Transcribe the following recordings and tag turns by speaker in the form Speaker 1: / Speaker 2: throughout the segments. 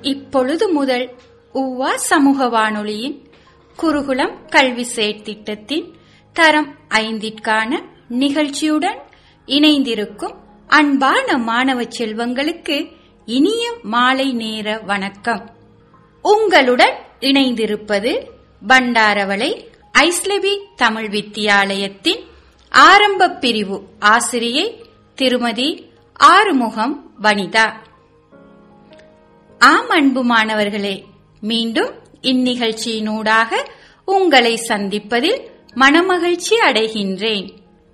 Speaker 1: இப்பொழுது முதல் உவா சமூக வானொலியின் குருகுலம் கல்வி செயற்திட்டத்தின் தரம் ஐந்திற்கான நிகழ்ச்சியுடன் இணைந்திருக்கும் அன்பான மாணவ செல்வங்களுக்கு இனிய மாலை நேர வணக்கம் உங்களுடன் இணைந்திருப்பது பண்டாரவளை ஐஸ்லபி தமிழ் வித்தியாலயத்தின் ஆரம்ப பிரிவு ஆசிரியை திருமதி ஆறுமுகம் வனிதா ஆம் அன்பு மாணவர்களே மீண்டும் இந்நிகழ்ச்சியினூடாக உங்களை சந்திப்பதில் மனமகிழ்ச்சி அடைகின்றேன்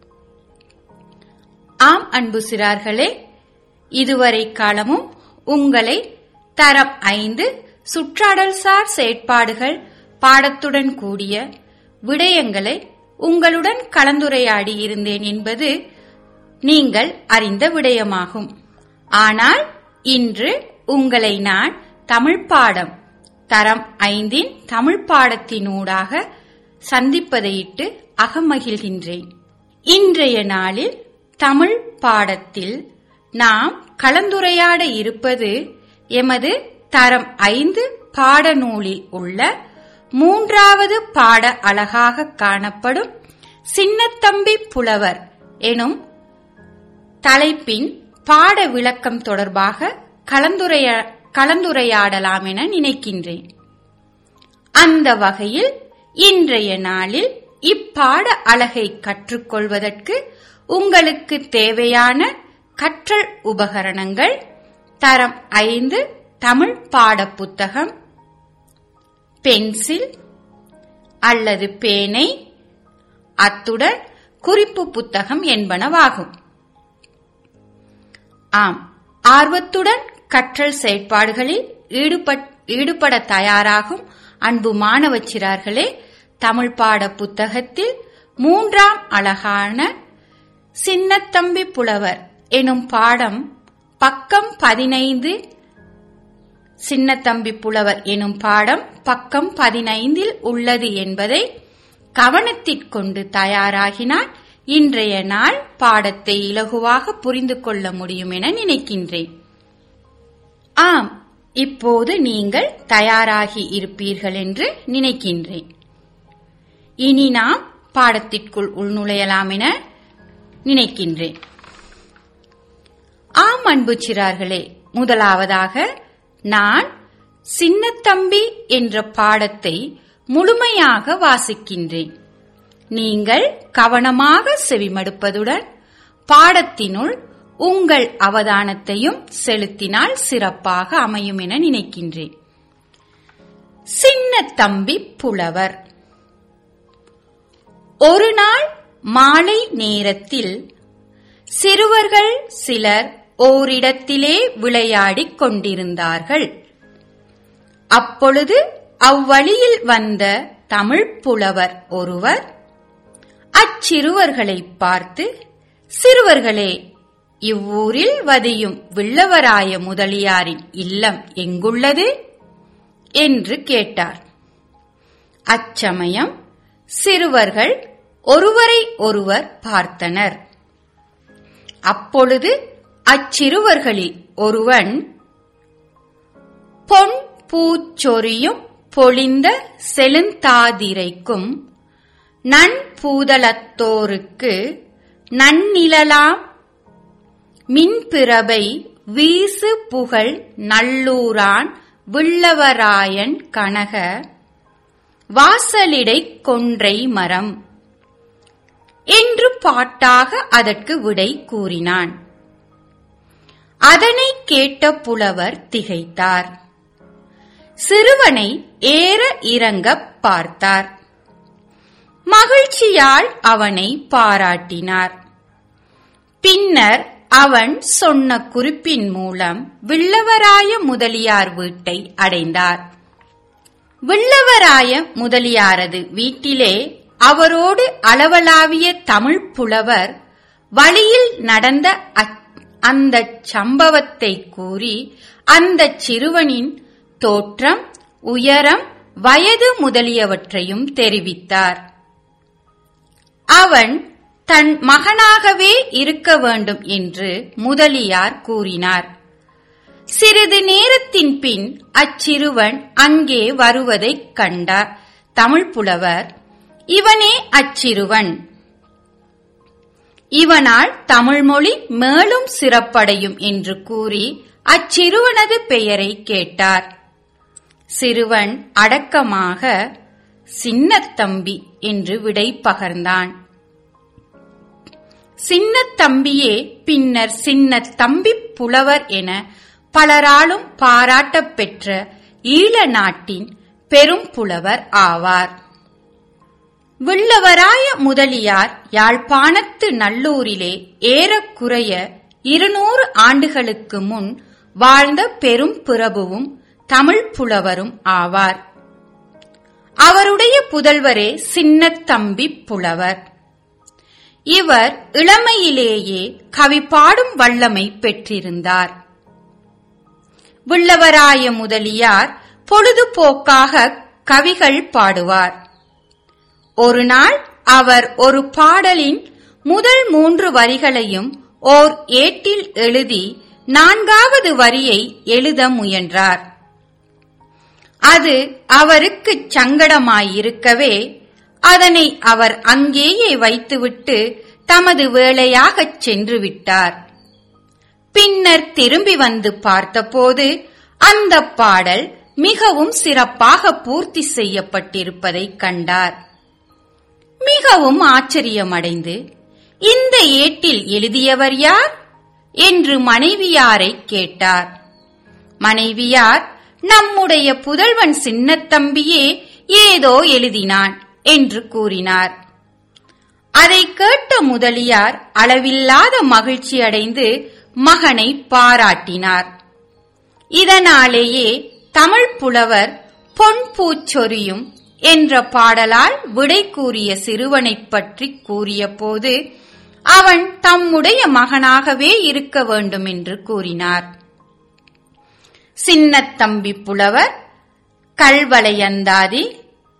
Speaker 1: ஆம் அன்பு சிறார்களே இதுவரை காலமும் உங்களை தரம் ஐந்து சுற்றாடல்சார் செயற்பாடுகள் பாடத்துடன் கூடிய விடயங்களை உங்களுடன் கலந்துரையாடி இருந்தேன் என்பது நீங்கள் அறிந்த விடயமாகும் ஆனால் இன்று உங்களை நான் தமிழ் பாடம் தரம் ஐந்தின் தமிழ் பாடத்தினூடாக சந்திப்பதையிட்டு அகமகிழ்கின்றேன் இன்றைய நாளில் தமிழ் பாடத்தில் நாம் கலந்துரையாட இருப்பது எமது தரம் ஐந்து பாடநூலில் உள்ள மூன்றாவது பாட அழகாக காணப்படும் சின்னத்தம்பி புலவர் எனும் தலைப்பின் பாட விளக்கம் தொடர்பாக கலந்துரையா கலந்துரையாடலாம் என நினைக்கின்றேன் அந்த வகையில் இன்றைய நாளில் இப்பாட அழகை கற்றுக்கொள்வதற்கு உங்களுக்கு தேவையான கற்றல் உபகரணங்கள் தரம் ஐந்து தமிழ் பாட புத்தகம் பென்சில் அல்லது பேனை அத்துடன் குறிப்பு புத்தகம் என்பனவாகும் ஆம் ஆர்வத்துடன் கற்றல் செயற்பாடுகளில் ஈடுபட தயாராகும் அன்பு மாணவச்சிறார்களே தமிழ் பாட புத்தகத்தில் மூன்றாம் அழகான சின்னத்தம்பி புலவர் எனும் பாடம் பக்கம் பதினைந்து சின்னத்தம்பி புலவர் எனும் பாடம் பக்கம் பதினைந்தில் உள்ளது என்பதை கவனத்திற்கொண்டு தயாராகினால் இன்றைய நாள் பாடத்தை இலகுவாக புரிந்து கொள்ள முடியும் என நினைக்கின்றேன் ஆம் இப்போது நீங்கள் தயாராகி இருப்பீர்கள் என்று நினைக்கின்றேன் இனி நாம் பாடத்திற்குள் உள்நுழையலாம் என நினைக்கின்றேன் ஆம் அன்பு சிறார்களே முதலாவதாக நான் சின்னத்தம்பி என்ற பாடத்தை முழுமையாக வாசிக்கின்றேன் நீங்கள் கவனமாக செவிமடுப்பதுடன் பாடத்தினுள் உங்கள் அவதானத்தையும் செலுத்தினால் சிறப்பாக அமையும் என நினைக்கின்றேன் சின்ன தம்பி புலவர் ஒரு நாள் மாலை நேரத்தில் சிறுவர்கள் சிலர் ஓரிடத்திலே விளையாடிக் கொண்டிருந்தார்கள் அப்பொழுது அவ்வழியில் வந்த தமிழ் புலவர் ஒருவர் அச்சிறுவர்களை பார்த்து சிறுவர்களே இவ்வூரில் வதியும் வில்லவராய முதலியாரின் இல்லம் எங்குள்ளது என்று கேட்டார் அச்சமயம் சிறுவர்கள் ஒருவரை ஒருவர் பார்த்தனர் அப்பொழுது அச்சிறுவர்களில் ஒருவன் பொன் பூச்சொரியும் பொழிந்த செழுந்தாதிரைக்கும் நன்பூதலத்தோருக்கு நன்னிழலாம் மின்பிரபை வீசு புகழ் நல்லூரான் வில்லவராயன் கனக வாசலிடை கொன்றை மரம் என்று பாட்டாக அதற்கு விடை கூறினான் அதனை கேட்ட புலவர் திகைத்தார் சிறுவனை ஏற இறங்கப் பார்த்தார் மகிழ்ச்சியால் அவனை பாராட்டினார் பின்னர் அவன் சொன்ன குறிப்பின் மூலம் வில்லவராய முதலியார் வீட்டை அடைந்தார் வில்லவராய முதலியாரது வீட்டிலே அவரோடு அளவலாவிய தமிழ் புலவர் வழியில் நடந்த அந்த சம்பவத்தை கூறி அந்த சிறுவனின் தோற்றம் உயரம் வயது முதலியவற்றையும் தெரிவித்தார் அவன் தன் மகனாகவே இருக்க வேண்டும் என்று முதலியார் கூறினார் சிறிது நேரத்தின் பின் அச்சிறுவன் அங்கே வருவதைக் கண்டார் தமிழ் புலவர் இவனே அச்சிறுவன் இவனால் தமிழ்மொழி மேலும் சிறப்படையும் என்று கூறி அச்சிறுவனது பெயரை கேட்டார் சிறுவன் அடக்கமாக சின்னத்தம்பி என்று விடை பகர்ந்தான் சின்னத்தம்பியே பின்னர் சின்னத் தம்பி புலவர் என பலராலும் பாராட்டப் பெற்ற ஈழ நாட்டின் பெரும் புலவர் ஆவார் வில்லவராய முதலியார் யாழ்ப்பாணத்து நல்லூரிலே ஏறக்குறைய இருநூறு ஆண்டுகளுக்கு முன் வாழ்ந்த பெரும் பிரபுவும் தமிழ் புலவரும் ஆவார் அவருடைய புதல்வரே சின்னத்தம்பி புலவர் இவர் இளமையிலேயே கவி பாடும் வல்லமை பெற்றிருந்தார் வில்லவராய முதலியார் பொழுதுபோக்காக கவிகள் பாடுவார் ஒரு நாள் அவர் ஒரு பாடலின் முதல் மூன்று வரிகளையும் ஓர் ஏட்டில் எழுதி நான்காவது வரியை எழுத முயன்றார் அது அவருக்கு சங்கடமாயிருக்கவே அதனை அவர் அங்கேயே வைத்துவிட்டு தமது வேலையாகச் சென்று விட்டார் பின்னர் திரும்பி வந்து பார்த்தபோது அந்த பாடல் மிகவும் சிறப்பாக பூர்த்தி செய்யப்பட்டிருப்பதைக் கண்டார் மிகவும் ஆச்சரியமடைந்து இந்த ஏட்டில் எழுதியவர் யார் என்று மனைவியாரை கேட்டார் மனைவியார் நம்முடைய புதல்வன் சின்னத்தம்பியே ஏதோ எழுதினான் என்று கூறினார் அதை கேட்ட முதலியார் அளவில்லாத மகிழ்ச்சி அடைந்து மகனை பாராட்டினார் இதனாலேயே தமிழ் புலவர் பொன் பூச்சொரியும் என்ற பாடலால் விடை கூறிய சிறுவனைப் பற்றி கூறியபோது அவன் தம்முடைய மகனாகவே இருக்க வேண்டும் என்று கூறினார் சின்னத்தம்பி புலவர் கல்வளையந்தாதி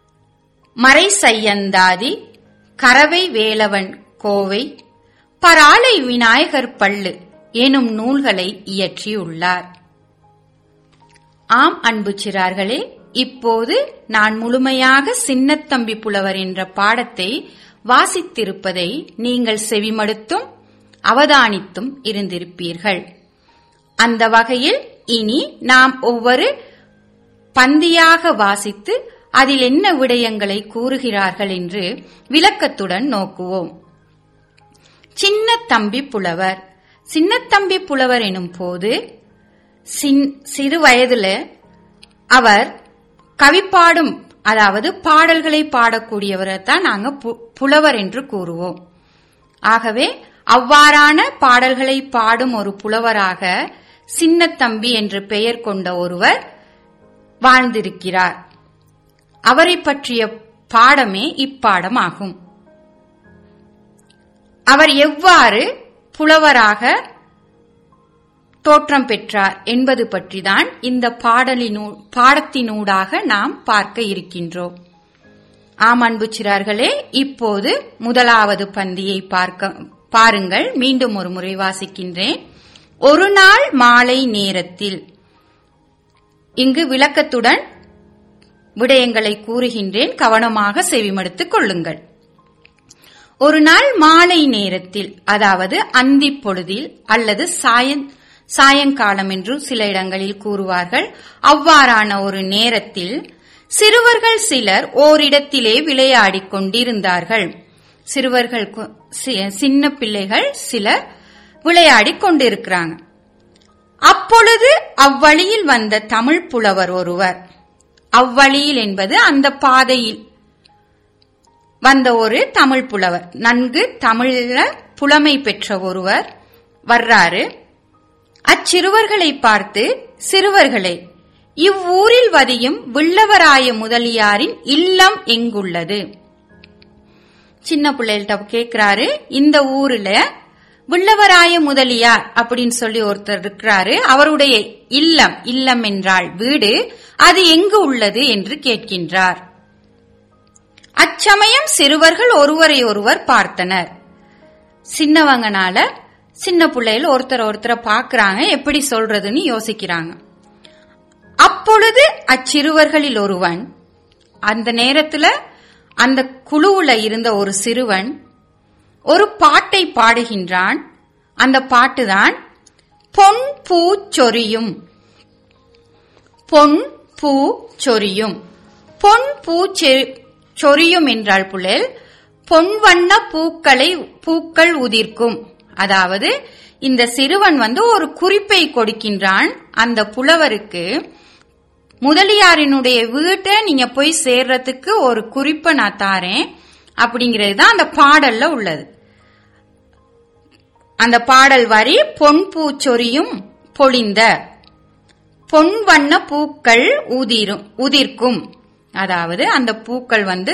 Speaker 1: மறைசையந்தாதி கரவை வேலவன் கோவை பராளை விநாயகர் பள்ளு எனும் நூல்களை இயற்றியுள்ளார் ஆம் அன்பு சிறார்களே இப்போது நான் முழுமையாக சின்னத்தம்பி புலவர் என்ற பாடத்தை வாசித்திருப்பதை நீங்கள் செவிமடுத்தும் அவதானித்தும் இருந்திருப்பீர்கள் அந்த வகையில் இனி நாம் ஒவ்வொரு பந்தியாக வாசித்து அதில் என்ன விடயங்களை கூறுகிறார்கள் என்று விளக்கத்துடன் நோக்குவோம் சின்ன தம்பி புலவர் சின்னத்தம்பி புலவர் எனும் போது சிறு வயதுல அவர் கவி பாடும் அதாவது பாடல்களை பாடக்கூடியவரை தான் நாங்க புலவர் என்று கூறுவோம் ஆகவே அவ்வாறான பாடல்களை பாடும் ஒரு புலவராக சின்னத்தம்பி என்று பெயர் கொண்ட ஒருவர் வாழ்ந்திருக்கிறார் அவரை பற்றிய பாடமே இப்பாடமாகும் அவர் எவ்வாறு புலவராக தோற்றம் பெற்றார் என்பது பற்றிதான் இந்த பாடலினூ பாடத்தினூடாக நாம் பார்க்க இருக்கின்றோம் ஆம் அன்பு சிறார்களே இப்போது முதலாவது பந்தியை பார்க்க பாருங்கள் மீண்டும் ஒரு முறை வாசிக்கின்றேன் ஒரு நாள் மாலை நேரத்தில் இங்கு விளக்கத்துடன் விடயங்களை கூறுகின்றேன் கவனமாக செவிமடுத்துக் கொள்ளுங்கள் ஒரு நாள் மாலை நேரத்தில் அதாவது அந்தி பொழுதில் அல்லது சாயன் சாயங்காலம் என்று சில இடங்களில் கூறுவார்கள் அவ்வாறான ஒரு நேரத்தில் சிறுவர்கள் சிலர் ஓரிடத்திலே விளையாடிக் கொண்டிருந்தார்கள் சிறுவர்கள் சின்ன பிள்ளைகள் சிலர் விளையாடிக் கொண்டிருக்கிறாங்க அப்பொழுது அவ்வழியில் வந்த தமிழ் புலவர் ஒருவர் அவ்வழியில் என்பது அந்த பாதையில் வந்த ஒரு தமிழ் புலவர் நன்கு தமிழ புலமை பெற்ற ஒருவர் வர்றாரு அச்சிறுவர்களை பார்த்து சிறுவர்களே இவ்வூரில் வதியும் வில்லவராய முதலியாரின் இல்லம் எங்குள்ளது சின்ன பிள்ளைகள்ட்ட கேக்குறாரு இந்த ஊர்ல வில்லவராய முதலியார் அப்படின்னு சொல்லி ஒருத்தர் இருக்கிறாரு அவருடைய இல்லம் இல்லம் என்றால் வீடு அது எங்கு உள்ளது என்று கேட்கின்றார் அச்சமயம் சிறுவர்கள் ஒருவரை ஒருவர் பார்த்தனர் சின்னவங்கனால சின்ன பிள்ளைகள் ஒருத்தர் ஒருத்தரை பாக்குறாங்க எப்படி சொல்றதுன்னு யோசிக்கிறாங்க அப்பொழுது அச்சிறுவர்களில் ஒருவன் அந்த நேரத்துல அந்த குழுவுல இருந்த ஒரு சிறுவன் ஒரு பாட்டை பாடுகின்றான் அந்த பாட்டுதான் பொன் பூ சொரியும் பொன் பூ சொரியும் பொன் பூ செ- சொரியும் என்றால் புள்ளல் பொன் வண்ண பூக்களை பூக்கள் உதிர்க்கும் அதாவது இந்த சிறுவன் வந்து ஒரு குறிப்பை கொடுக்கின்றான் அந்த புலவருக்கு முதலியாரினுடைய வீட்டை நீங்க போய் சேர்றதுக்கு ஒரு குறிப்பை நான் தாரேன் அப்படிங்கிறது தான் அந்த பாடல்ல உள்ளது அந்த பாடல் வரி பொன் பூச்சொரியும் பொழிந்த பொன் வண்ண பூக்கள் உதிரும் உதிர்க்கும் அதாவது அந்த பூக்கள் வந்து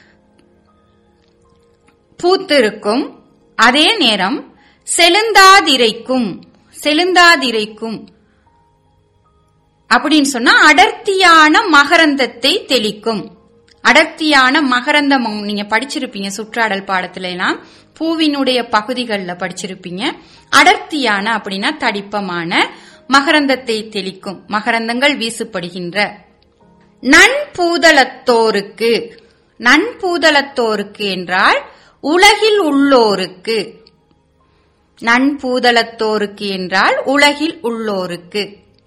Speaker 1: பூத்திருக்கும் அதே நேரம் செலுந்தாதிரைக்கும் செலுந்தாதிரைக்கும் அப்படின்னு சொன்னா அடர்த்தியான மகரந்தத்தை தெளிக்கும் அடர்த்தியான மகரந்தம் நீங்க படிச்சிருப்பீங்க சுற்றாடல் பாடத்துல எல்லாம் பூவினுடைய பகுதிகளில் படிச்சிருப்பீங்க அடர்த்தியான அப்படின்னா தடிப்பமான மகரந்தத்தை தெளிக்கும் மகரந்தங்கள் வீசுப்படுகின்ற நன்பூதலத்தோருக்கு நன்பூதலத்தோருக்கு என்றால் உலகில் உள்ளோருக்கு நன்பூதலத்தோருக்கு என்றால் உலகில் உள்ளோருக்கு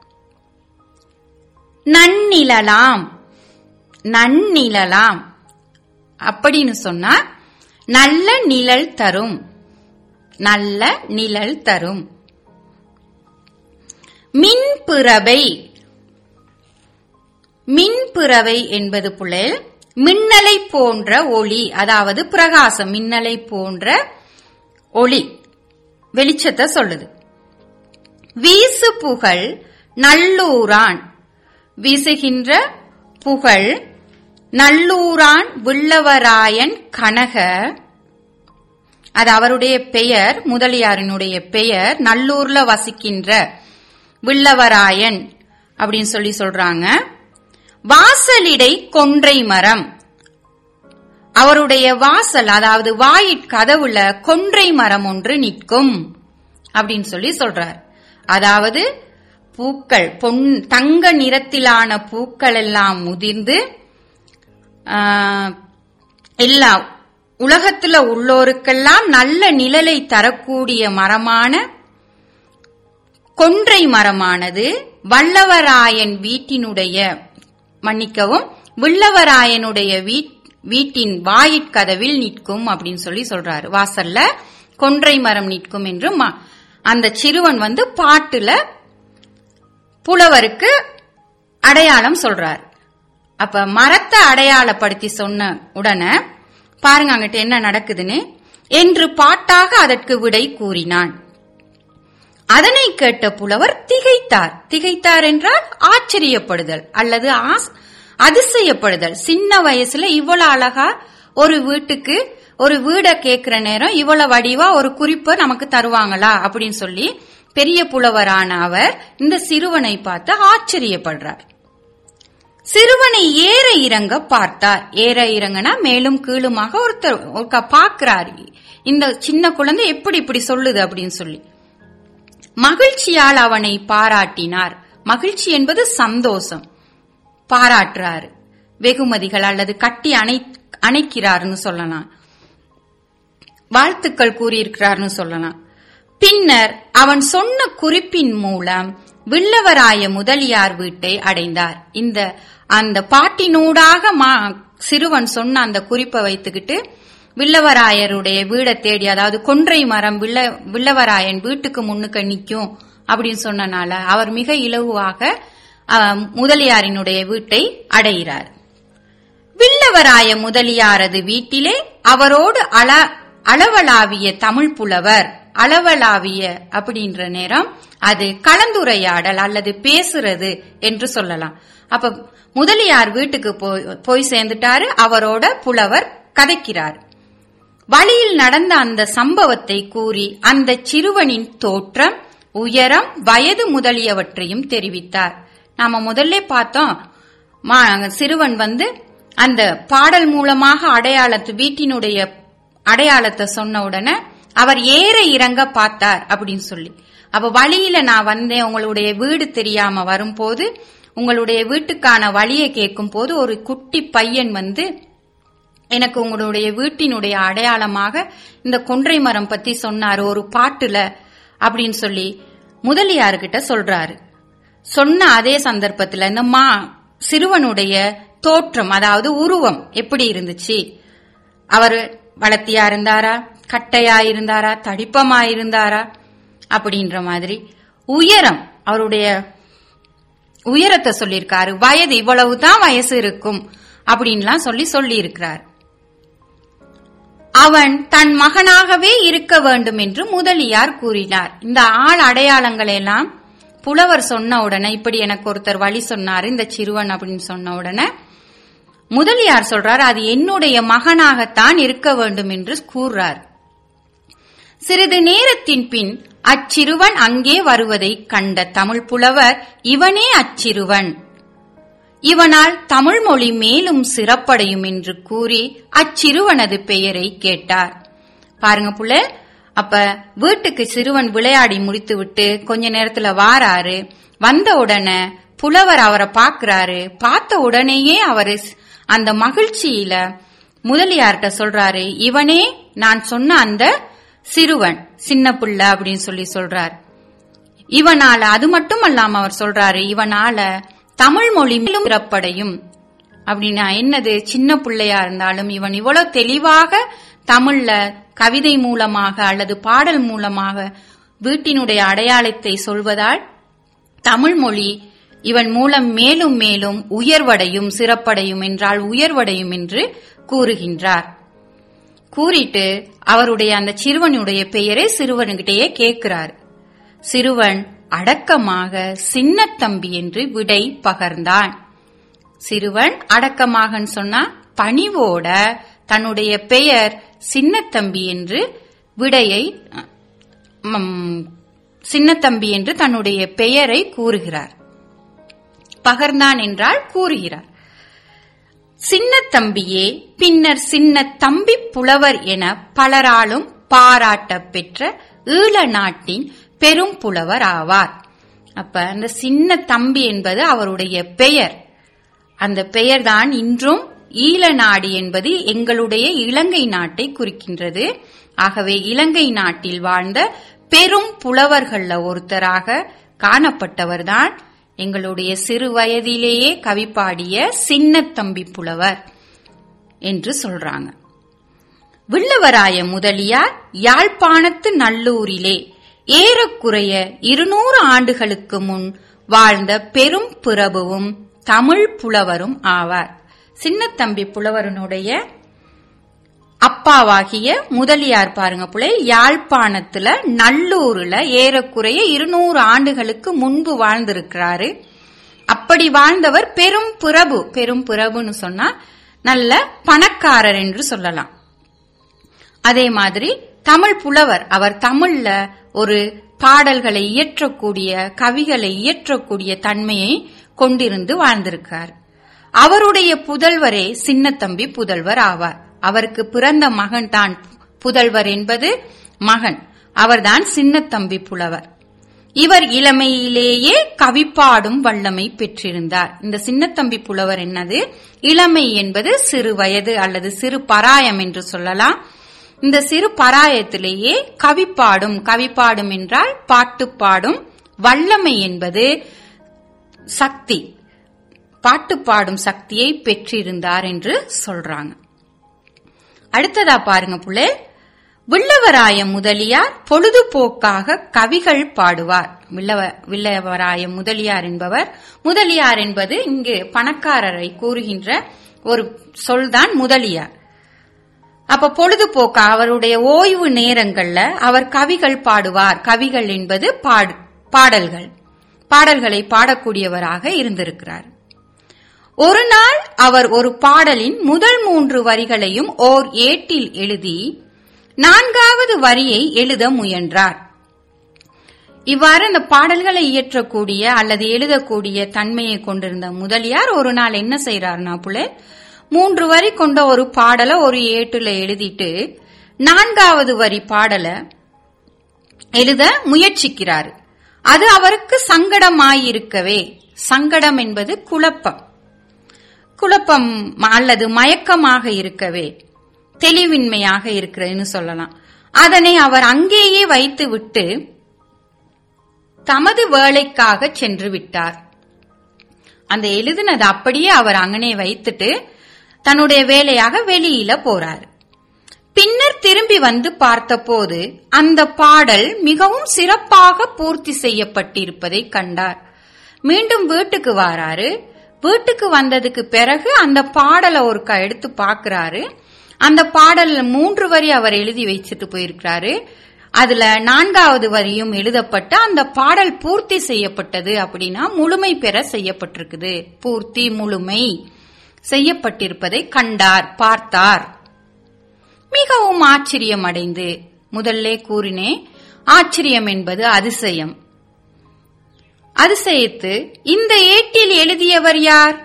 Speaker 1: நன்னிழலாம் நன்னிழலாம் அப்படின்னு சொன்னா நல்ல நிழல் தரும் நல்ல நிழல் தரும் மின்புறவை மின்புறவை என்பது புலல் மின்னலை போன்ற ஒளி அதாவது பிரகாசம் மின்னலை போன்ற ஒளி வெளிச்சத்தை சொல்லுது வீசு புகழ் நல்லூரான் வீசுகின்ற புகழ் நல்லூரான் வில்லவராயன் கனக அது அவருடைய பெயர் முதலியாரினுடைய பெயர் நல்லூர்ல வசிக்கின்ற வில்லவராயன் அப்படின்னு சொல்லி சொல்றாங்க வாசலிடை கொன்றை மரம் அவருடைய வாசல் அதாவது வாயிற் கதவுல கொன்றை மரம் ஒன்று நிற்கும் அப்படின்னு சொல்லி சொல்றார் அதாவது பூக்கள் பொன் தங்க நிறத்திலான பூக்கள் எல்லாம் முதிர்ந்து ஆஹ், எல்லா உலகத்துல உள்ளோருக்கெல்லாம் நல்ல நிழலை தரக்கூடிய மரமான கொன்றை மரமானது வல்லவராயன் வீட்டினுடைய மன்னிக்கவும் வில்லவராயனுடைய வீட்- வீட்டின் வாயிற்கதவில் நிற்கும் அப்படின்னு சொல்லி சொல்றாரு வாசல்ல கொன்றை மரம் நிற்கும் என்று ம- அந்த சிறுவன் வந்து பாட்டுல புலவருக்கு அடையாளம் சொல்றார் அப்ப மரத்தை அடையாளப்படுத்தி சொன்ன உடனே பாருங்க அங்கிட்ட என்ன நடக்குதுன்னு என்று பாட்டாக அதற்கு விடை கூறினான் அதனை கேட்ட புலவர் திகைத்தார் திகைத்தார் என்றால் ஆச்சரியப்படுதல் அல்லது ஆஸ்- அதிசயப்படுதல் சின்ன வயசுல இவ்வளவு அழகா ஒரு வீட்டுக்கு ஒரு வீட கேக்குற நேரம் இவ்வளவு வடிவா ஒரு குறிப்பை நமக்கு தருவாங்களா அப்படின்னு சொல்லி பெரிய புலவரான அவர் இந்த சிறுவனை பார்த்து ஆச்சரியப்படுறார் சிறுவனை ஏற இறங்க பார்த்தார் ஏற இறங்கனா மேலும் கீழுமாக ஒருத்தர் ஒருக்கா பார்க்கிறார் இந்த சின்ன குழந்தை எப்படி இப்படி சொல்லுது அப்படின்னு சொல்லி மகிழ்ச்சியால் அவனை பாராட்டினார் மகிழ்ச்சி என்பது சந்தோஷம் பாராட்டுறாரு வெகுமதிகள் அல்லது கட்டி அணை அணைக்கிறார்னு சொல்லலாம் வாழ்த்துக்கள் கூறியிருக்கிறார்னு சொல்லலாம் பின்னர் அவன் சொன்ன குறிப்பின் மூலம் வில்லவராய முதலியார் வீட்டை அடைந்தார் இந்த அந்த பாட்டினூடாக மா- சிறுவன் சொன்ன அந்த குறிப்பை வைத்துக்கிட்டு வில்லவராயருடைய வீடை தேடி அதாவது கொன்றை மரம் வில்ல வில்லவராயன் வீட்டுக்கு முன்னுக்கு நிக்கும் அப்படின்னு சொன்னனால அவர் மிக இலகுவாக அஹ், முதலியாரினுடைய வீட்டை அடைகிறார் வில்லவராய முதலியாரது வீட்டிலே அவரோடு அள அளவலாவிய தமிழ் புலவர் அளவலாவிய அப்படின்ற நேரம் அது கலந்துரையாடல் அல்லது பேசுறது என்று சொல்லலாம் அப்ப முதலியார் வீட்டுக்கு போய் போய் சேர்ந்துட்டாரு அவரோட புலவர் கதைக்கிறார் வழியில் நடந்த அந்த சம்பவத்தை கூறி அந்த சிறுவனின் தோற்றம் உயரம் வயது முதலியவற்றையும் தெரிவித்தார் நாம முதல்ல பார்த்தோம் மா- சிறுவன் வந்து அந்த பாடல் மூலமாக அடையாளத்து வீட்டினுடைய அடையாளத்தை சொன்ன உடனே அவர் ஏற இறங்க பார்த்தார் அப்படின்னு சொல்லி அப்ப வழியில நான் வந்தேன் உங்களுடைய வீடு தெரியாம வரும்போது உங்களுடைய வீட்டுக்கான வழியை கேட்கும் போது ஒரு குட்டி பையன் வந்து எனக்கு உங்களுடைய வீட்டினுடைய அடையாளமாக இந்த கொன்றை மரம் பத்தி சொன்னாரு ஒரு பாட்டுல அப்படின்னு சொல்லி முதலியார்கிட்ட சொல்றாரு சொன்ன அதே சந்தர்ப்பத்துல இந்த மா சிறுவனுடைய தோற்றம் அதாவது உருவம் எப்படி இருந்துச்சு அவர் வளர்த்தியா இருந்தாரா கட்டையா இருந்தாரா தடிப்பமா இருந்தாரா அப்படின்ற மாதிரி உயரம் அவருடைய உயரத்தை சொல்லியிருக்காரு வயது இவ்வளவுதான் வயசு இருக்கும் அப்படின்லாம் சொல்லி சொல்லி இருக்கிறார் அவன் தன் மகனாகவே இருக்க வேண்டும் என்று முதலியார் கூறினார் இந்த ஆள் அடையாளங்களை எல்லாம் புலவர் சொன்ன உடனே இப்படி எனக்கு ஒருத்தர் வழி சொன்னாரு இந்த சிறுவன் அப்படின்னு சொன்ன உடனே முதலியார் சொல்றார் அது என்னுடைய மகனாகத்தான் இருக்க வேண்டும் என்று கூறுறார் சிறிது நேரத்தின் பின் அச்சிறுவன் அங்கே வருவதை கண்ட தமிழ் புலவர் இவனே அச்சிறுவன் இவனால் தமிழ் மொழி மேலும் சிறப்படையும் என்று கூறி அச்சிறுவனது பெயரை கேட்டார் பாருங்க புள்ள அப்ப வீட்டுக்கு சிறுவன் விளையாடி முடித்து விட்டு கொஞ்ச நேரத்துல வாராரு வந்த உடனே புலவர் அவரை பாக்குறாரு பார்த்த உடனேயே அவரு அந்த மகிழ்ச்சியில முதலியார்கிட்ட சொல்றாரு இவனே நான் சொன்ன அந்த சிறுவன் சின்ன பிள்ளை அப்படின்னு சொல்லி சொல்றார் இவனால அது மட்டும் அல்லாம அவர் சொல்றாரு இவனால தமிழ் மொழி மேலும் சிறப்படையும் அப்படின்னா என்னது சின்ன பிள்ளையா இருந்தாலும் இவன் இவ்வளவு தெளிவாக தமிழ்ல கவிதை மூலமாக அல்லது பாடல் மூலமாக வீட்டினுடைய அடையாளத்தை சொல்வதால் தமிழ் மொழி இவன் மூலம் மேலும் மேலும் உயர்வடையும் சிறப்படையும் என்றால் உயர்வடையும் என்று கூறுகின்றார் கூறிட்டு அவருடைய அந்த சிறுவனுடைய பெயரை சிறுவன்கிட்டயே கேட்கிறார் சிறுவன் அடக்கமாக சின்னத்தம்பி என்று விடை பகர்ந்தான் சிறுவன் அடக்கமாகன்னு சொன்னா பணிவோட தன்னுடைய பெயர் சின்னத்தம்பி என்று விடையை ம், சின்னத்தம்பி என்று தன்னுடைய பெயரை கூறுகிறார் பகர்ந்தான் என்றால் கூறுகிறார் சின்னத்தம்பியே பின்னர் சின்ன தம்பி புலவர் என பலராலும் பாராட்டப் பெற்ற ஈழ நாட்டின் பெரும் புலவர் ஆவார் அப்ப அந்த சின்ன தம்பி என்பது அவருடைய பெயர் அந்த பெயர்தான் இன்றும் ஈழ நாடு என்பது எங்களுடைய இலங்கை நாட்டை குறிக்கின்றது ஆகவே இலங்கை நாட்டில் வாழ்ந்த பெரும் புலவர்கள்ல ஒருத்தராக காணப்பட்டவர்தான் எங்களுடைய சிறு வயதிலேயே கவி பாடிய சின்னத்தம்பி புலவர் என்று சொல்றாங்க வில்லவராய முதலியார் யாழ்ப்பாணத்து நல்லூரிலே ஏறக்குறைய இருநூறு ஆண்டுகளுக்கு முன் வாழ்ந்த பெரும் பிரபுவும் தமிழ் புலவரும் ஆவார் சின்னத்தம்பி புலவரனுடைய அப்பாவாகிய முதலியார் பாருங்க புள்ளை யாழ்ப்பாணத்துல நல்லூர்ல ஏறக்குறைய இருநூறு ஆண்டுகளுக்கு முன்பு வாழ்ந்திருக்கிறாரு அப்படி வாழ்ந்தவர் பெரும் பிரபு பெரும் பிரபுன்னு சொன்னா நல்ல பணக்காரர் என்று சொல்லலாம் அதே மாதிரி தமிழ் புலவர் அவர் தமிழ்ல ஒரு பாடல்களை இயற்றக்கூடிய கவிகளை இயற்றக்கூடிய தன்மையை கொண்டிருந்து வாழ்ந்திருக்கார் அவருடைய புதல்வரே சின்னத்தம்பி புதல்வர் ஆவார் அவருக்கு பிறந்த மகன் தான் புதல்வர் என்பது மகன் அவர்தான் சின்னத்தம்பி புலவர் இவர் இளமையிலேயே கவிப்பாடும் வல்லமை பெற்றிருந்தார் இந்த சின்னத்தம்பி புலவர் என்னது இளமை என்பது சிறு வயது அல்லது சிறு பராயம் என்று சொல்லலாம் இந்த சிறு பராயத்திலேயே கவிப்பாடும் கவிப்பாடும் என்றால் பாட்டு பாடும் வல்லமை என்பது சக்தி பாட்டு பாடும் சக்தியை பெற்றிருந்தார் என்று சொல்றாங்க அடுத்ததா பாருங்க புள்ளே வில்லவராய முதலியார் பொழுதுபோக்காக கவிகள் பாடுவார் வில்லவ வில்லவராய முதலியார் என்பவர் முதலியார் என்பது இங்கு பணக்காரரை கூறுகின்ற ஒரு சொல்தான் முதலியார் அப்ப பொழுதுபோக்கா அவருடைய ஓய்வு நேரங்கள்ல அவர் கவிகள் பாடுவார் கவிகள் என்பது பாடு பாடல்கள் பாடல்களை பாடக்கூடியவராக இருந்திருக்கிறார் ஒரு நாள் அவர் ஒரு பாடலின் முதல் மூன்று வரிகளையும் ஓர் ஏட்டில் எழுதி நான்காவது வரியை எழுத முயன்றார் இவ்வாறு அந்த பாடல்களை இயற்றக்கூடிய அல்லது எழுதக்கூடிய தன்மையை கொண்டிருந்த முதலியார் ஒரு நாள் என்ன செய்யறாருனா புள்ள மூன்று வரி கொண்ட ஒரு பாடலை ஒரு ஏட்டுல எழுதிட்டு நான்காவது வரி பாடல எழுத முயற்சிக்கிறார் அது அவருக்கு சங்கடமாயிருக்கவே சங்கடம் என்பது குழப்பம் குழப்பம் அல்லது மயக்கமாக இருக்கவே தெளிவின்மையாக இருக்கிறதுன்னு சொல்லலாம் அதனை அவர் அங்கேயே வைத்துவிட்டு தமது வேலைக்காக சென்று விட்டார் அந்த எழுதினது அப்படியே அவர் அங்கனே வைத்துட்டு தன்னுடைய வேலையாக வெளியில போறார் பின்னர் திரும்பி வந்து பார்த்தபோது அந்த பாடல் மிகவும் சிறப்பாக பூர்த்தி செய்யப்பட்டிருப்பதை கண்டார் மீண்டும் வீட்டுக்கு வாராரு வீட்டுக்கு வந்ததுக்கு பிறகு அந்த பாடலை ஒருக்கா எடுத்து பார்க்கறாரு அந்த பாடல்ல மூன்று வரி அவர் எழுதி வச்சுட்டு போயிருக்கிறாரு அதுல நான்காவது வரியும் எழுதப்பட்டு அந்த பாடல் பூர்த்தி செய்யப்பட்டது அப்படின்னா முழுமை பெற செய்யப்பட்டிருக்குது பூர்த்தி முழுமை செய்யப்பட்டிருப்பதை கண்டார் பார்த்தார் மிகவும் ஆச்சரியம் அடைந்து முதல்ல கூறினேன் ஆச்சரியம் என்பது அதிசயம் அதிசயித்து இந்த ஏட்டில் எழுதியவர் யார்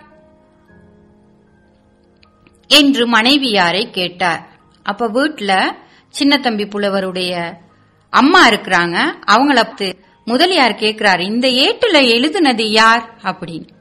Speaker 1: என்று மனைவியாரை கேட்டார் அப்ப வீட்ல சின்ன தம்பி புலவருடைய அம்மா இருக்கிறாங்க அவங்கள பார்த்து முதலியார் கேக்குறாரு இந்த ஏட்டுல எழுதுனது யார் அப்படின்னு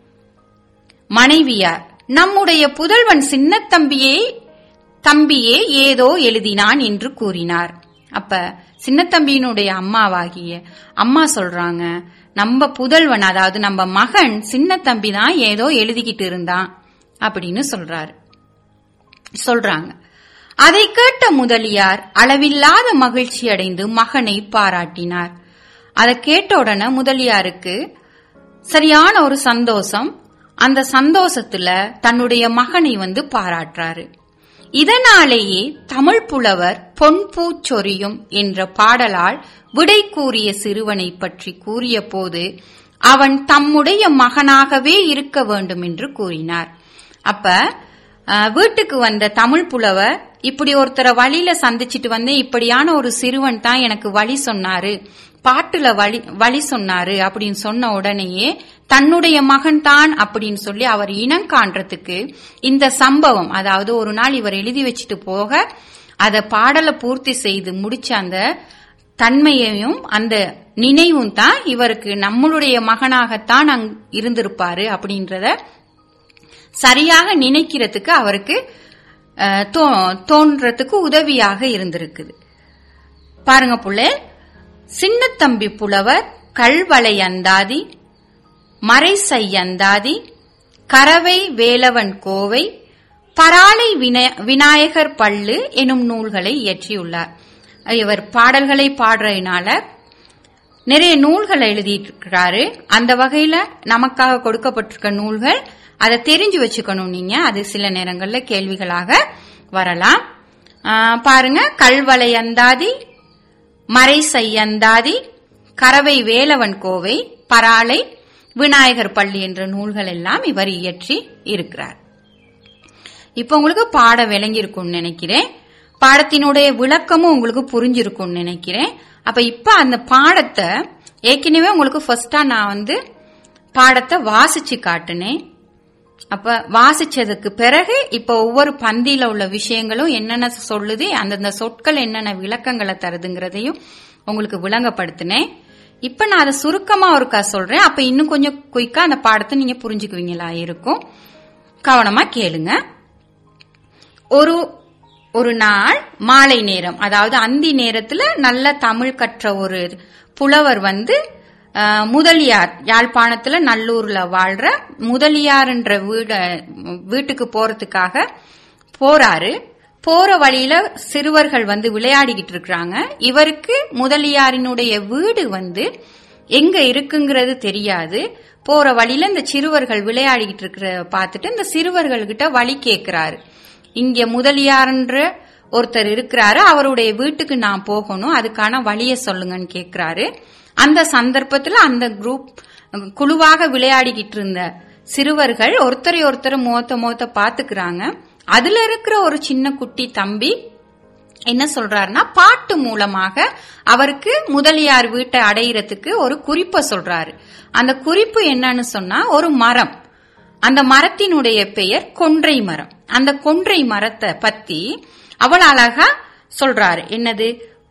Speaker 1: மனைவியார் நம்முடைய புதல்வன் சின்ன தம்பியே தம்பியே ஏதோ எழுதினான் என்று கூறினார் அப்ப சின்னத்தம்பியினுடைய அம்மாவாகிய அம்மா சொல்றாங்க நம்ம புதல்வன் அதாவது நம்ம மகன் சின்ன தம்பி தான் ஏதோ எழுதிக்கிட்டு இருந்தான் அப்படின்னு சொல்றாரு சொல்றாங்க அதை கேட்ட முதலியார் அளவில்லாத மகிழ்ச்சி அடைந்து மகனை பாராட்டினார் அதை கேட்ட உடனே முதலியாருக்கு சரியான ஒரு சந்தோஷம் அந்த சந்தோஷத்துல தன்னுடைய மகனை வந்து பாராட்டுறாரு இதனாலேயே தமிழ் புலவர் பொன் பூச்சொரியும் என்ற பாடலால் விடை கூறிய சிறுவனை பற்றி கூறிய போது அவன் தம்முடைய மகனாகவே இருக்க வேண்டும் என்று கூறினார் அப்ப அஹ், வீட்டுக்கு வந்த தமிழ் புலவர் இப்படி ஒருத்தரை வழியில சந்திச்சிட்டு வந்து இப்படியான ஒரு சிறுவன் தான் எனக்கு வழி சொன்னாரு பாட்டுல வழி வழி சொன்னாரு அப்படின்னு சொன்ன உடனேயே தன்னுடைய மகன் தான் அப்படின்னு சொல்லி அவர் இனம் காண்றதுக்கு இந்த சம்பவம் அதாவது ஒரு நாள் இவர் எழுதி வச்சுட்டு போக அத பாடலை பூர்த்தி செய்து முடிச்ச அந்த தன்மையையும் அந்த நினைவும் தான் இவருக்கு நம்மளுடைய மகனாகத்தான் அங் இருந்திருப்பாரு அப்படின்றத சரியாக நினைக்கிறதுக்கு அவருக்கு அஹ், தோ- தோன்றதுக்கு உதவியாக இருந்திருக்குது பாருங்க புள்ளே சின்னத்தம்பி புலவர் கல்வளை அந்தாதி மறைசை அந்தாதி கரவை வேலவன் கோவை பராளை வின- விநாயகர் பள்ளு எனும் நூல்களை இயற்றியுள்ளார் இவர் பாடல்களை பாடுறதுனால நிறைய நூல்களை எழுதியிருக்கிறாரு அந்த வகையில நமக்காக கொடுக்கப்பட்டிருக்க நூல்கள் அதை தெரிஞ்சு வச்சுக்கணும் நீங்க அது சில நேரங்கள்ல கேள்விகளாக வரலாம் ஆ, பாருங்க கல்வளை அந்தாதி மறைசை அந்தாதி கரவை வேலவன் கோவை பராளை விநாயகர் பள்ளி என்ற நூல்கள் எல்லாம் இவர் இயற்றி இருக்கிறார் இப்ப உங்களுக்கு பாட விளங்கியிருக்கும்னு நினைக்கிறேன் பாடத்தினுடைய விளக்கமும் உங்களுக்கு புரிஞ்சிருக்கும்னு நினைக்கிறேன் அப்ப இப்ப அந்த பாடத்தை ஏற்கனவே உங்களுக்கு ஃபர்ஸ்டா நான் வந்து பாடத்தை வாசிச்சு காட்டுனேன் அப்ப வாசிச்சதுக்கு பிறகு இப்ப ஒவ்வொரு பந்தியில உள்ள விஷயங்களும் என்னென்ன சொல்லுது அந்தந்த சொற்கள் என்னென்ன விளக்கங்களை தருதுங்கிறதையும் உங்களுக்கு விளங்கப்படுத்தினேன் இப்ப நான் அதை சுருக்கமா ஒருக்கா சொல்றேன் அப்ப இன்னும் கொஞ்சம் குயிக்கா அந்த பாடத்தை நீங்க புரிஞ்சுக்குவீங்களா இருக்கும் கவனமா கேளுங்க ஒரு ஒரு நாள் மாலை நேரம் அதாவது அந்தி நேரத்துல நல்ல தமிழ் கற்ற ஒரு புலவர் வந்து அஹ், முதலியார் யாழ்ப்பாணத்துல நல்லூர்ல வாழ்ற முதலியார்ன்ற வீட வீட்டுக்கு போறதுக்காக போறாரு போற வழியில சிறுவர்கள் வந்து விளையாடிக்கிட்டு இருக்கிறாங்க இவருக்கு முதலியாரினுடைய வீடு வந்து எங்க இருக்குங்கிறது தெரியாது போற வழியில இந்த சிறுவர்கள் விளையாடிக்கிட்டு இருக்கிற பார்த்துட்டு இந்த சிறுவர்கள்கிட்ட வழி கேட்கிறாரு இங்க முதலியார்ன்ற ஒருத்தர் இருக்கிறாரு அவருடைய வீட்டுக்கு நான் போகணும் அதுக்கான வழியை சொல்லுங்கன்னு கேக்குறாரு அந்த சந்தர்ப்பத்துல அந்த குரூப் குழுவாக விளையாடிக்கிட்டு இருந்த சிறுவர்கள் ஒருத்தரை ஒருத்தர் முகத்த முகத்த பாத்துக்கிறாங்க அதுல இருக்கிற ஒரு சின்ன குட்டி தம்பி என்ன சொல்றாருன்னா பாட்டு மூலமாக அவருக்கு முதலியார் வீட்டை அடையிறதுக்கு ஒரு குறிப்பை சொல்றாரு அந்த குறிப்பு என்னன்னு சொன்னா ஒரு மரம் அந்த மரத்தினுடைய பெயர் கொன்றை மரம் அந்த கொன்றை மரத்தை பத்தி அவ்வளவு அழகா சொல்றாரு என்னது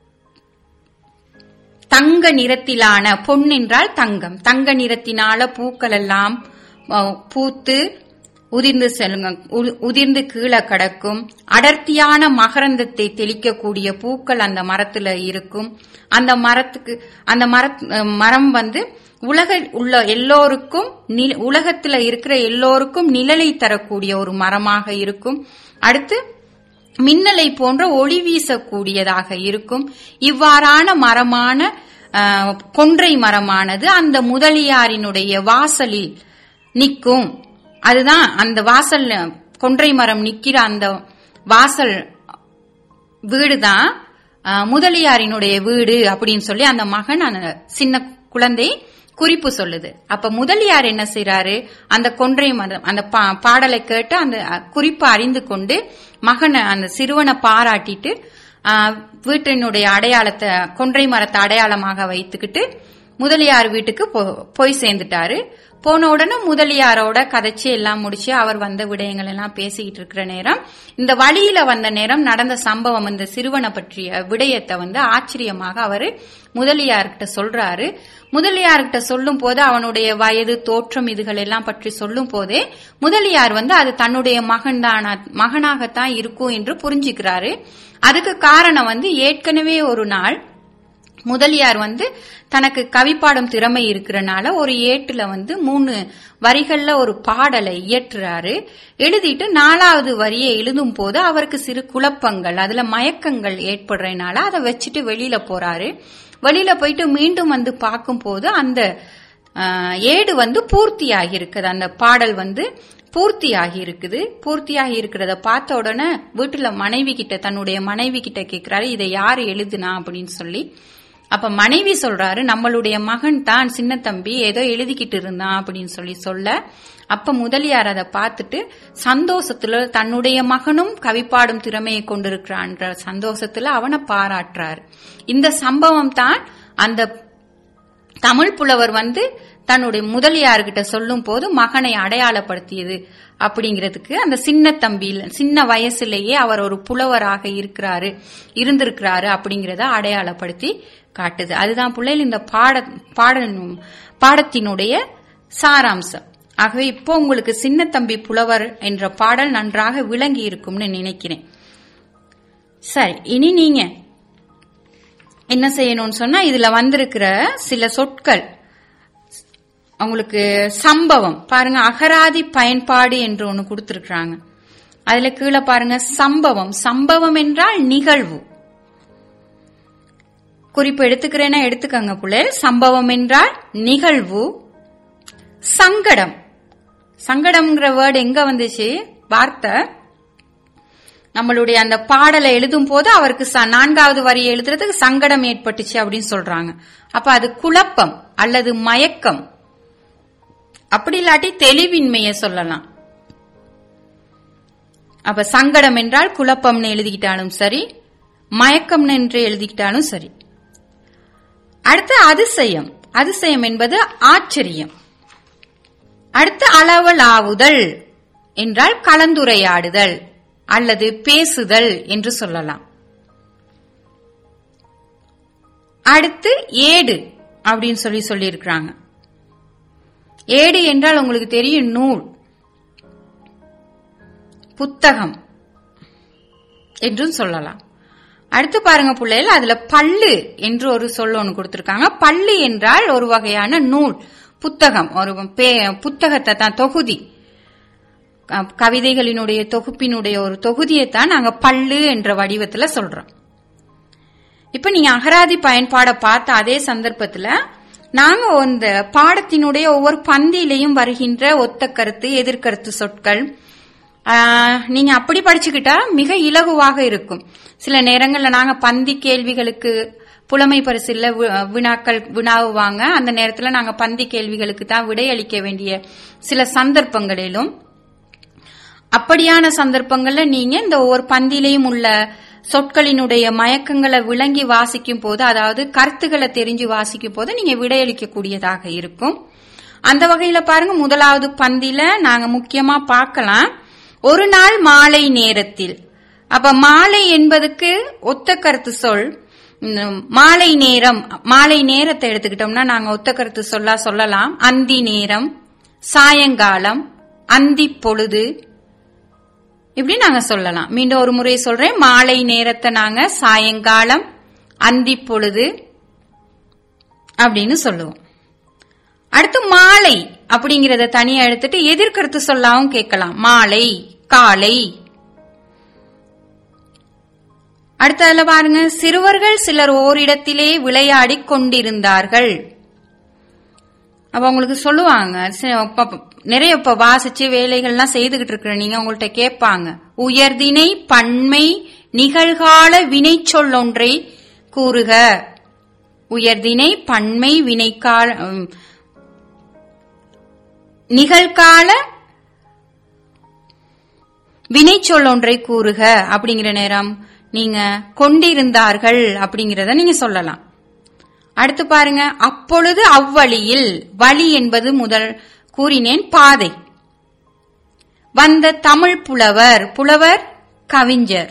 Speaker 1: தங்க நிறத்திலான பொன் என்றால் தங்கம் தங்க நிறத்தினால பூக்கள் எல்லாம் அஹ், பூத்து உதிர்ந்து செல்லுங்க உ- உதிர்ந்து கீழே கிடக்கும் அடர்த்தியான மகரந்தத்தை தெளிக்கக்கூடிய பூக்கள் அந்த மரத்துல இருக்கும் அந்த மரத்துக்கு அந்த மர மரம் வந்து உலக உள்ள எல்லோருக்கும் நி- உலகத்துல இருக்கிற எல்லோருக்கும் நிழலை தரக்கூடிய ஒரு மரமாக இருக்கும் அடுத்து மின்னலை போன்ற ஒளி வீசக்கூடியதாக இருக்கும் இவ்வாறான மரமான அஹ், கொன்றை மரமானது அந்த முதலியாரினுடைய வாசலில் நிற்கும் அதுதான் அந்த வாசல் கொன்றை மரம் நிக்கிற அந்த வாசல் வீடுதான் அஹ், முதலியாரினுடைய வீடு அப்படின்னு சொல்லி அந்த மகன் அந்த சின்ன குழந்தை குறிப்பு சொல்லுது அப்ப முதலியார் என்ன செய்றாரு அந்த கொன்றை மரம் அந்த பா- பாடலை கேட்டு அந்த அஹ், குறிப்பை அறிந்து கொண்டு மகனை அந்த சிறுவனை பாராட்டிட்டு அஹ், வீட்டினுடைய அடையாளத்தை கொன்றை மரத்தை அடையாளமாக வைத்துக்கிட்டு முதலியார் வீட்டுக்கு போ- போய் சேர்ந்துட்டாரு போன உடனே முதலியாரோட கதைச்சு எல்லாம் முடிச்சு அவர் வந்த விடயங்கள் எல்லாம் பேசிக்கிட்டு இருக்கிற நேரம் இந்த வழியில வந்த நேரம் நடந்த சம்பவம் இந்த சிறுவனை பற்றிய விடயத்தை வந்து ஆச்சரியமாக அவரு முதலியார்கிட்ட சொல்றாரு முதலியார்கிட்ட சொல்லும் போது அவனுடைய வயது தோற்றம் இதுகள் எல்லாம் பற்றி சொல்லும் போதே முதலியார் வந்து அது தன்னுடைய மகன் மகனாகத்தான் இருக்கும் என்று புரிஞ்சுக்கிறாரு அதுக்கு காரணம் வந்து ஏற்கனவே ஒரு நாள் முதலியார் வந்து தனக்கு கவிப்பாடும் திறமை இருக்கிறனால ஒரு ஏட்டுல வந்து மூணு வரிகள்ல ஒரு பாடலை இயற்றுறாரு எழுதிட்டு நாலாவது வரியை எழுதும் போது அவருக்கு சிறு குழப்பங்கள் அதுல மயக்கங்கள் ஏற்படுறதுனால அதை வச்சுட்டு வெளியில போறாரு வெளியில போயிட்டு மீண்டும் வந்து பார்க்கும்போது அந்த ஆஹ், ஏடு வந்து பூர்த்தியாகி இருக்குது அந்த பாடல் வந்து பூர்த்தியாகி இருக்குது பூர்த்தியாகி இருக்கிறத பார்த்த உடனே வீட்டுல மனைவி கிட்ட தன்னுடைய மனைவி கிட்ட கேக்குறாரு இதை யாரு எழுதுனா அப்படின்னு சொல்லி அப்ப மனைவி சொல்றாரு நம்மளுடைய மகன் தான் சின்ன தம்பி ஏதோ எழுதிக்கிட்டு இருந்தான் அப்படின்னு சொல்லி சொல்ல அப்ப முதலியார் அதை பார்த்துட்டு சந்தோஷத்துல தன்னுடைய மகனும் கவிப்பாடும் திறமையை கொண்டிருக்கிறான்ற சந்தோஷத்துல அவனை பாராட்டுறாரு இந்த சம்பவம் தான் அந்த தமிழ் புலவர் வந்து தன்னுடைய முதலியார்கிட்ட சொல்லும் போது மகனை அடையாளப்படுத்தியது அப்படிங்கிறதுக்கு அந்த சின்ன தம்பி சின்ன வயசுலேயே அவர் ஒரு புலவராக இருக்கிறாரு இருந்திருக்கிறாரு அப்படிங்கறத அடையாளப்படுத்தி காட்டுது அதுதான் பிள்ளைகள் இந்த பாட பாட பாடத்தினுடைய சாராம்சம் ஆகவே இப்போ உங்களுக்கு சின்ன தம்பி புலவர் என்ற பாடல் நன்றாக விளங்கி இருக்கும்னு நினைக்கிறேன் சரி இனி நீங்க என்ன செய்யணும்னு சொன்னா இதுல வந்திருக்கிற சில சொற்கள் உங்களுக்கு சம்பவம் பாருங்க அகராதி பயன்பாடு என்று ஒன்னு கொடுத்திருக்கிறாங்க அதுல கீழே பாருங்க சம்பவம் சம்பவம் என்றால் நிகழ்வு குறிப்பு எடுத்துக்கிறேன்னா எடுத்துக்கங்க பிள்ளைகள் சம்பவம் என்றால் நிகழ்வு சங்கடம் சங்கடம்ங்கிற வேர்டு எங்க வந்துச்சு வார்த்தை நம்மளுடைய அந்த பாடலை எழுதும் போது அவருக்கு ச- நான்காவது வரியை எழுதுறதுக்கு சங்கடம் ஏற்பட்டுச்சு அப்படின்னு சொல்றாங்க அப்ப அது குழப்பம் அல்லது மயக்கம் அப்படி இல்லாட்டி தெளிவின்மையை சொல்லலாம் அப்ப சங்கடம் என்றால் குழப்பம்னு எழுதிக்கிட்டாலும் சரி மயக்கம் என்று எழுதிக்கிட்டாலும் சரி அடுத்து அதிசயம் அதிசயம் என்பது ஆச்சரியம் அடுத்து அளவலாவுதல் என்றால் கலந்துரையாடுதல் அல்லது பேசுதல் என்று சொல்லலாம் அடுத்து ஏடு அப்படின்னு சொல்லி சொல்லியிருக்கிறாங்க ஏடு என்றால் உங்களுக்கு தெரியும் நூல் புத்தகம் என்றும் சொல்லலாம் அடுத்து பாருங்க பிள்ளைகள் அதுல பல்லு என்று ஒரு சொல் ஒன்று கொடுத்திருக்காங்க பல்லு என்றால் ஒரு வகையான நூல் புத்தகம் ஒரு பே- புத்தகத்தை தான் தொகுதி க- கவிதைகளினுடைய தொகுப்பினுடைய ஒரு தொகுதியை தான் நாங்க பல்லு என்ற வடிவத்துல சொல்றோம் இப்ப நீங்க அகராதி பயன்பாட பார்த்த அதே சந்தர்ப்பத்துல நாங்க இந்த பாடத்தினுடைய ஒவ்வொரு பந்தியிலையும் வருகின்ற ஒத்த கருத்து எதிர்கருத்து சொற்கள் ஆஹ், நீங்க அப்படி படிச்சுக்கிட்டா மிக இலகுவாக இருக்கும் சில நேரங்கள்ல நாங்க பந்தி கேள்விகளுக்கு புலமை பரிசில்ல வி- வினாக்கள் வினாவுவாங்க அந்த நேரத்துல நாங்க பந்தி கேள்விகளுக்கு தான் விடையளிக்க வேண்டிய சில சந்தர்ப்பங்களிலும் அப்படியான சந்தர்ப்பங்கள்ல நீங்க இந்த ஒவ்வொரு பந்திலையும் உள்ள சொற்களினுடைய மயக்கங்களை விளங்கி வாசிக்கும் போது அதாவது கருத்துக்களை தெரிஞ்சு வாசிக்கும் போது நீங்க விடையளிக்க கூடியதாக இருக்கும் அந்த வகையில பாருங்க முதலாவது பந்தில நாங்க முக்கியமா பார்க்கலாம் ஒரு நாள் மாலை நேரத்தில் அப்ப மாலை என்பதுக்கு ஒத்த கருத்து சொல் இந்த மாலை நேரம் மாலை நேரத்தை எடுத்துக்கிட்டோம்னா நாங்க ஒத்த கருத்து சொல்லா சொல்லலாம் அந்தி நேரம் சாயங்காலம் அந்தி பொழுது இப்படி நாங்க சொல்லலாம் மீண்டும் ஒரு முறை சொல்றேன் மாலை நேரத்தை நாங்க சாயங்காலம் அந்தி பொழுது அப்படின்னு சொல்லுவோம் அடுத்து மாலை அப்படிங்கறத தனியா எடுத்துட்டு எதிர்கருத்து சொல்லாவும் கேட்கலாம் மாலை காலை அடுத்ததுல பாருங்க சிறுவர்கள் சிலர் ஓரிடத்திலே விளையாடிக் கொண்டிருந்தார்கள் அப்ப உங்களுக்கு சொல்லுவாங்க சரி, அப்ப- நிறைய இப்ப வாசிச்சு வேலைகள்லாம் செய்துகிட்டு இருக்கிற நீங்க உங்கள்ட்ட கேட்பாங்க உயர்தினை பன்மை நிகழ்கால வினை சொல்லொன்றை கூறுக உயர்தினை பன்மை வினைக்கால உம், நிகழ்கால வினை சொல்லொன்றை கூறுக அப்படிங்கிற நேரம் நீங்க கொண்டிருந்தார்கள் அப்படிங்கறத நீங்க சொல்லலாம் அடுத்து பாருங்க அப்பொழுது அவ்வழியில் வழி என்பது முதல் கூறினேன் பாதை வந்த தமிழ் புலவர் புலவர் கவிஞர்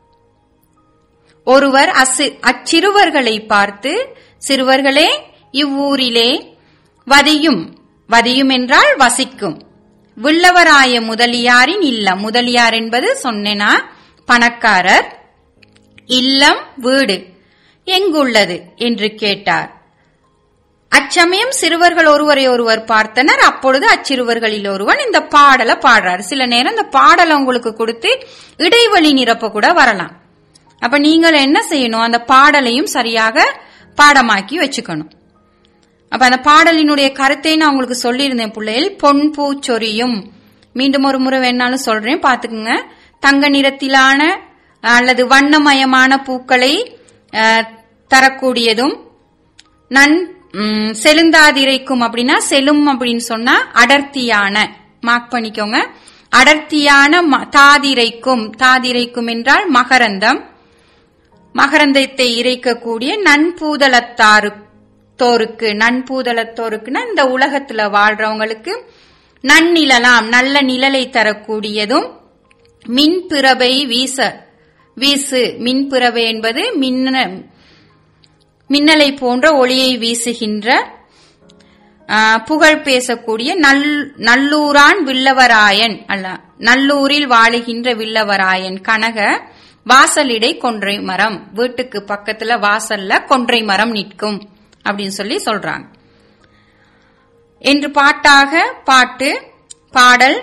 Speaker 1: ஒருவர் அசி- அச்சிறுவர்களை பார்த்து சிறுவர்களே இவ்வூரிலே வதியும் வதியும் என்றால் வசிக்கும் வில்லவராய முதலியாரின் இல்லம் முதலியார் என்பது சொன்னேனா பணக்காரர் இல்லம் வீடு எங்குள்ளது என்று கேட்டார் அச்சமயம் சிறுவர்கள் ஒருவரை ஒருவர் பார்த்தனர் அப்பொழுது அச்சிறுவர்களில் ஒருவன் இந்த பாடலை பாடுறார் சில நேரம் இந்த பாடலை உங்களுக்கு கொடுத்து இடைவெளி நிரப்ப கூட வரலாம் அப்ப நீங்கள் என்ன செய்யணும் அந்த பாடலையும் சரியாக பாடமாக்கி வச்சுக்கணும் அப்ப அந்த பாடலினுடைய கருத்தை நான் உங்களுக்கு சொல்லியிருந்தேன் பிள்ளைகள் பொன் பூச்சொரியும் மீண்டும் ஒரு முறை வேணாலும் சொல்றேன் பாத்துக்குங்க தங்க நிறத்திலான அல்லது வண்ணமயமான பூக்களை அஹ், தரக்கூடியதும் நன் ம், செலுந்தாதிரைக்கும் அப்படின்னா செலும் அப்படின்னு சொன்னா அடர்த்தியான மார்க் பண்ணிக்கோங்க அடர்த்தியான ம- தாதிரைக்கும் தாதிரைக்கும் என்றால் மகரந்தம் மகரந்தத்தை இறைக்கக்கூடிய நன்பூதலத்தாரு தோருக்கு நன்பூதலத்தோருக்குன்னா இந்த உலகத்துல வாழ்றவங்களுக்கு நன்னிழலாம் நல்ல நிழலை தரக்கூடியதும் மின்பிறவை வீச வீசு மின்பிறவை என்பது மின்ன மின்னலை போன்ற ஒளியை வீசுகின்ற ஆ, புகழ் பேசக்கூடிய நல் நல்லூரான் வில்லவராயன் அல்ல நல்லூரில் வாழுகின்ற வில்லவராயன் கனக வாசலிடை கொன்றை மரம் வீட்டுக்கு பக்கத்துல வாசல்ல கொன்றை மரம் நிற்கும் அப்படின்னு சொல்லி சொல்றாங்க என்று பாட்டாக பாட்டு பாடல்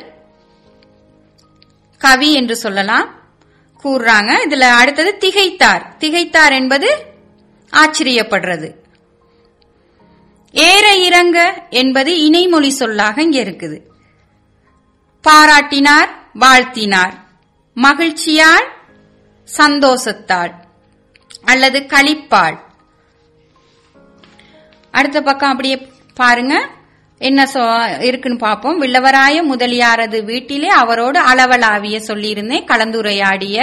Speaker 1: கவி என்று சொல்லலாம் கூறுறாங்க இதுல அடுத்தது திகைத்தார் திகைத்தார் என்பது ஆச்சரியப்படுறது ஏற இறங்க என்பது இணைமொழி சொல்லாக இங்க இருக்குது பாராட்டினார் வாழ்த்தினார் மகிழ்ச்சியால் சந்தோஷத்தால் அல்லது களிப்பாள் அடுத்த பக்கம் அப்படியே பாருங்க என்ன சொ- இருக்குன்னு பார்ப்போம் வில்லவராய முதலியாரது வீட்டிலே அவரோடு அளவலாவிய சொல்லியிருந்தேன் கலந்துரையாடிய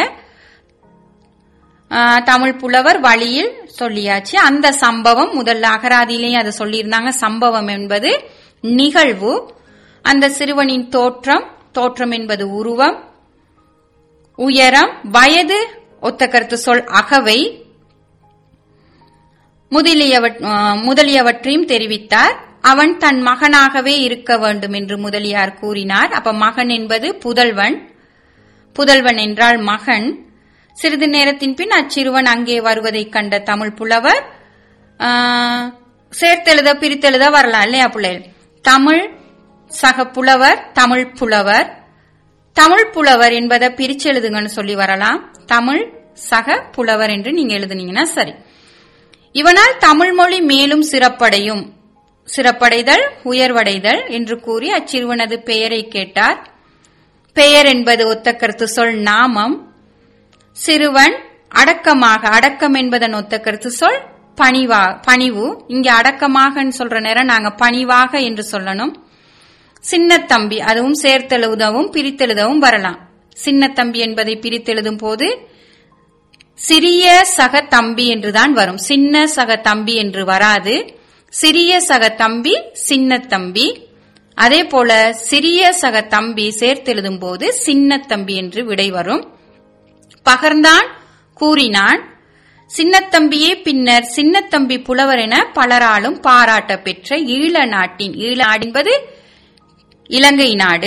Speaker 1: ஆ, தமிழ் புலவர் வழியில் சொல்லியாச்சு அந்த சம்பவம் முதல்ல அகராதியிலேயே அதை சொல்லியிருந்தாங்க சம்பவம் என்பது நிகழ்வு அந்த சிறுவனின் தோற்றம் தோற்றம் என்பது உருவம் உயரம் வயது ஒத்த கருத்து சொல் அகவை முதலியவற்- ஆ, முதலியவற்றையும் தெரிவித்தார் அவன் தன் மகனாகவே இருக்க வேண்டும் என்று முதலியார் கூறினார் அப்ப மகன் என்பது புதல்வன் புதல்வன் என்றால் மகன் சிறிது நேரத்தின் பின் அச்சிறுவன் அங்கே வருவதைக் கண்ட தமிழ் புலவர் ஆ, சேர்த்தெழுத பிரித்தெழுத வரலாம் இல்லையா பிள்ளைகள் தமிழ் சக புலவர் தமிழ் புலவர் தமிழ் புலவர் என்பதை பிரிச்சு எழுதுங்கன்னு சொல்லி வரலாம் தமிழ் சக புலவர் என்று நீங்க எழுதுனீங்கன்னா சரி இவனால் தமிழ் மொழி மேலும் சிறப்படையும் சிறப்படைதல் உயர்வடைதல் என்று கூறி அச்சிறுவனது பெயரை கேட்டார் பெயர் என்பது ஒத்த கருத்து சொல் நாமம் சிறுவன் அடக்கமாக அடக்கம் என்பதன் ஒத்த கருத்து சொல் பணிவா பணிவு இங்க அடக்கமாகன்னு சொல்ற நேரம் நாங்க பணிவாக என்று சொல்லணும் சின்னத்தம்பி அதுவும் சேர்த்தெழுதவும் பிரித்தெழுதவும் வரலாம் சின்னத்தம்பி என்பதை பிரித்தெழுதும் போது சிறிய சக தம்பி என்றுதான் வரும் சின்ன சக தம்பி என்று வராது சிறிய சக தம்பி சின்ன தம்பி அதே போல சிறிய சக தம்பி சேர்த்தெழுதும் போது சின்ன தம்பி என்று விடை வரும் பகர்ந்தான் கூறினான் சின்னத்தம்பியே பின்னர் சின்னத்தம்பி புலவர் என பலராலும் பாராட்ட பெற்ற ஈழ நாட்டின் ஈழ நாடு என்பது இலங்கை நாடு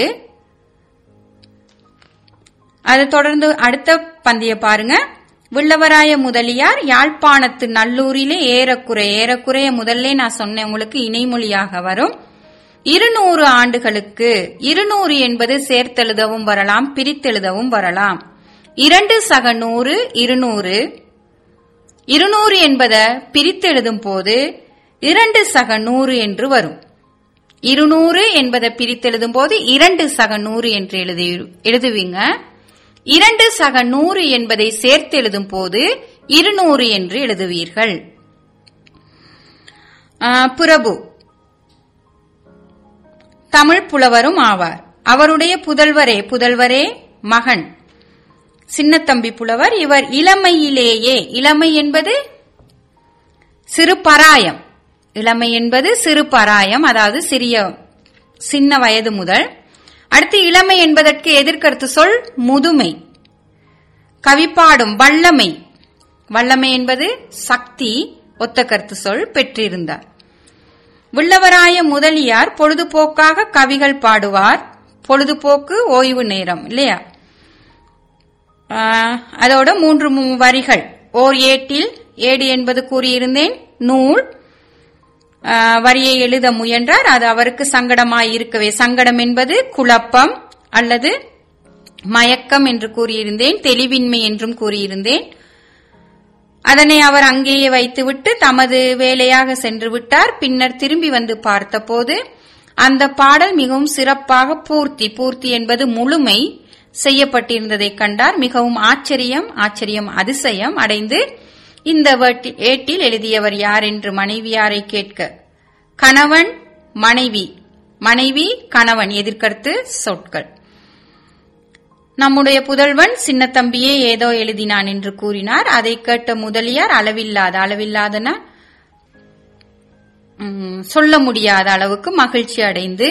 Speaker 1: அதை தொடர்ந்து அடுத்த பந்திய பாருங்க வில்லவராய முதலியார் யாழ்ப்பாணத்து நல்லூரிலே ஏறக்குறை ஏறக்குறைய முதல்ல நான் சொன்னேன் உங்களுக்கு இணைமொழியாக வரும் இருநூறு ஆண்டுகளுக்கு இருநூறு என்பது சேர்த்தெழுதவும் வரலாம் பிரித்தெழுதவும் வரலாம் இரண்டு சக நூறு இருநூறு இருநூறு என்பதை பிரித்தெழுதும் போது இரண்டு சக நூறு என்று வரும் இருநூறு என்பதை பிரித்தெழுதும் போது இரண்டு சக நூறு என்று எழுதி எழுதுவீங்க இரண்டு சக நூறு என்பதை சேர்த்து எழுதும் போது இருநூறு என்று எழுதுவீர்கள் ஆ, பிரபு தமிழ் புலவரும் ஆவார் அவருடைய புதல்வரே புதல்வரே மகன் சின்னத்தம்பி புலவர் இவர் இளமையிலேயே இளமை என்பது சிறு பராயம் இளமை என்பது சிறு பராயம் அதாவது சிறிய சின்ன வயது முதல் அடுத்து இளமை என்பதற்கு எதிர்கருத்து சொல் முதுமை கவிப்பாடும் வல்லமை வல்லமை என்பது சக்தி ஒத்த கருத்து சொல் பெற்றிருந்தார் வில்லவராய முதலியார் பொழுதுபோக்காக கவிகள் பாடுவார் பொழுதுபோக்கு ஓய்வு நேரம் இல்லையா ஆஹ், அதோட மூன்று மூ- வரிகள் ஓர் ஏட்டில் ஏடு என்பது கூறியிருந்தேன் நூல் ஆஹ், வரியை எழுத முயன்றார் அது அவருக்கு சங்கடமாய் இருக்கவே சங்கடம் என்பது குழப்பம் அல்லது மயக்கம் என்று கூறியிருந்தேன் தெளிவின்மை என்றும் கூறியிருந்தேன் அதனை அவர் அங்கேயே வைத்துவிட்டு தமது வேலையாக சென்று விட்டார் பின்னர் திரும்பி வந்து பார்த்தபோது அந்த பாடல் மிகவும் சிறப்பாக பூர்த்தி பூர்த்தி என்பது முழுமை செய்யப்பட்டிருந்ததைக் கண்டார் மிகவும் ஆச்சரியம் ஆச்சரியம் அதிசயம் அடைந்து இந்த வேட்டி- ஏட்டில் எழுதியவர் யார் என்று மனைவியாரை கேட்க கணவன் மனைவி மனைவி கணவன் எதிர்கருத்து சொற்கள் நம்முடைய புதல்வன் சின்னத்தம்பியே ஏதோ எழுதினான் என்று கூறினார் அதை கேட்ட முதலியார் அளவில்லாத அளவில்லாதன ம், சொல்ல முடியாத அளவுக்கு மகிழ்ச்சி அடைந்து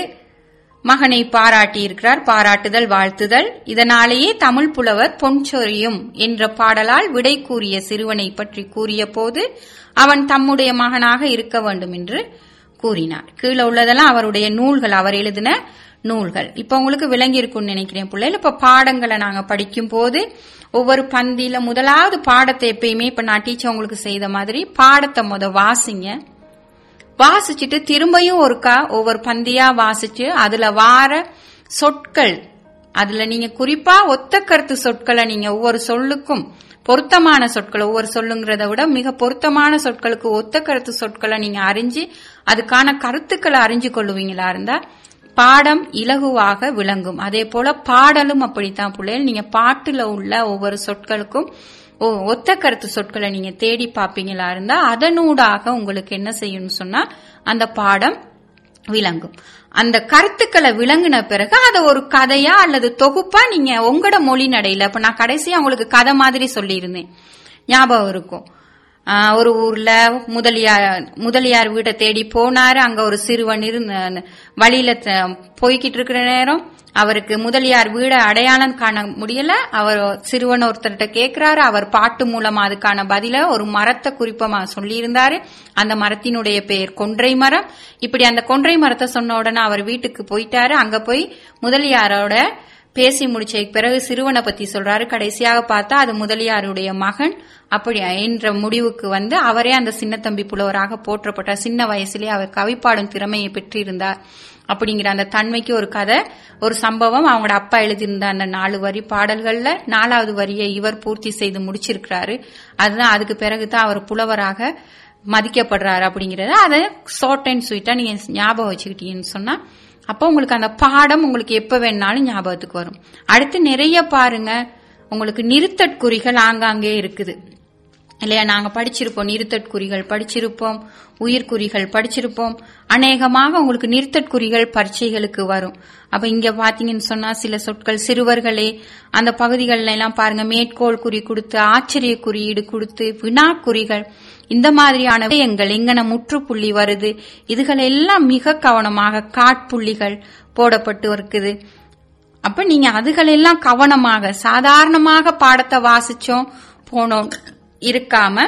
Speaker 1: மகனை பாராட்டியிருக்கிறார் பாராட்டுதல் வாழ்த்துதல் இதனாலேயே தமிழ் புலவர் பொன்சொரியும் என்ற பாடலால் விடை கூறிய சிறுவனை பற்றி கூறிய போது அவன் தம்முடைய மகனாக இருக்க வேண்டும் என்று கூறினார் கீழே உள்ளதெல்லாம் அவருடைய நூல்கள் அவர் எழுதின நூல்கள் இப்ப உங்களுக்கு விளங்கி இருக்கும்னு நினைக்கிறேன் பிள்ளைகள் இப்ப பாடங்களை நாங்க படிக்கும் போது ஒவ்வொரு பந்தியில முதலாவது பாடத்தை எப்பயுமே இப்ப நான் டீச்சர் உங்களுக்கு செய்த மாதிரி பாடத்தை முத வாசிங்க வாசிச்சுட்டு திரும்பியும் ஒருக்கா ஒவ்வொரு பந்தியா வாசிச்சு அதுல வார சொற்கள் அதுல நீங்க குறிப்பா ஒத்த கருத்து சொற்களை நீங்க ஒவ்வொரு சொல்லுக்கும் பொருத்தமான சொற்கள் ஒவ்வொரு சொல்லுங்கிறத விட மிக பொருத்தமான சொற்களுக்கு ஒத்த கருத்து சொற்களை நீங்க அறிஞ்சு அதுக்கான கருத்துக்களை அறிஞ்சு கொள்ளுவீங்களா இருந்தா பாடம் இலகுவாக விளங்கும் அதே போல பாடலும் அப்படித்தான் பிள்ளைகள் நீங்க பாட்டுல உள்ள ஒவ்வொரு சொற்களுக்கும் ஒ- ஒத்த கருத்து சொற்களை நீங்க தேடி பாப்பீங்களா இருந்தா அதனூடாக உங்களுக்கு என்ன செய்யணும்னு சொன்னா அந்த பாடம் விளங்கும் அந்த கருத்துக்களை விளங்கின பிறகு அதை ஒரு கதையா அல்லது தொகுப்பா நீங்க உங்களோட மொழி நடையில இப்ப நான் கடைசியா உங்களுக்கு கதை மாதிரி சொல்லியிருந்தேன் ஞாபகம் இருக்கும் ஆஹ் ஒரு ஊர்ல முதலியார் முதலியார் வீட்டை தேடி போனாரு அங்க ஒரு சிறுவன் இருந்த வழியில த- போய்கிட்டு இருக்கிற நேரம் அவருக்கு முதலியார் வீடை அடையாளம் காண முடியல அவர் சிறுவன் ஒருத்தர்கிட்ட கேக்குறாரு அவர் பாட்டு மூலமா அதுக்கான பதில ஒரு மரத்தை குறிப்பமா சொல்லியிருந்தாரு அந்த மரத்தினுடைய பெயர் கொன்றை மரம் இப்படி அந்த கொன்றை மரத்தை சொன்ன உடனே அவர் வீட்டுக்கு போயிட்டாரு அங்க போய் முதலியாரோட பேசி முடிச்ச பிறகு சிறுவனை பத்தி சொல்றாரு கடைசியாக பார்த்தா அது முதலியாருடைய மகன் அப்படி என்ற முடிவுக்கு வந்து அவரே அந்த சின்னத்தம்பி புலவராக போற்றப்பட்டார் சின்ன வயசுலயே அவர் கவிப்பாடும் திறமையை பெற்றிருந்தார் அப்படிங்கிற அந்த தன்மைக்கு ஒரு கதை ஒரு சம்பவம் அவங்களோட அப்பா எழுதியிருந்த அந்த நாலு வரி பாடல்கள்ல நாலாவது வரியை இவர் பூர்த்தி செய்து முடிச்சிருக்கிறாரு அதுதான் அதுக்கு பிறகுதான் அவர் புலவராக மதிக்கப்படுறாரு அப்படிங்கறத அதை ஷார்ட் அண்ட் ஸ்வீட்டா நீங்க ஞாபகம் வச்சுக்கிட்டீங்கன்னு சொன்னா அப்போ உங்களுக்கு அந்த பாடம் உங்களுக்கு எப்ப வேணாலும் ஞாபகத்துக்கு வரும் அடுத்து நிறைய பாருங்க உங்களுக்கு நிறுத்தற்குறிகள் ஆங்காங்கே இருக்குது இல்லையா நாங்க படிச்சிருப்போம் நிறுத்தற்குறிகள் படிச்சிருப்போம் உயிர்குறிகள் படிச்சிருப்போம் அநேகமாக உங்களுக்கு நிறுத்தற்குறிகள் பரீட்சைகளுக்கு வரும் அப்ப இங்க பாத்தீங்கன்னு சொன்னா சில சொற்கள் சிறுவர்களே அந்த பகுதிகள்ல எல்லாம் பாருங்க மேற்கோள் குறி கொடுத்து ஆச்சரிய குறியீடு கொடுத்து வினாக்குறிகள் இந்த மாதிரியான விடயங்கள் எங்கன முற்றுப்புள்ளி வருது இதுகள் எல்லாம் மிக கவனமாக காட்புள்ளிகள் போடப்பட்டு இருக்குது அப்ப நீங்க அதுகளெல்லாம் கவனமாக சாதாரணமாக பாடத்தை வாசிச்சோம் போனோம் இருக்காம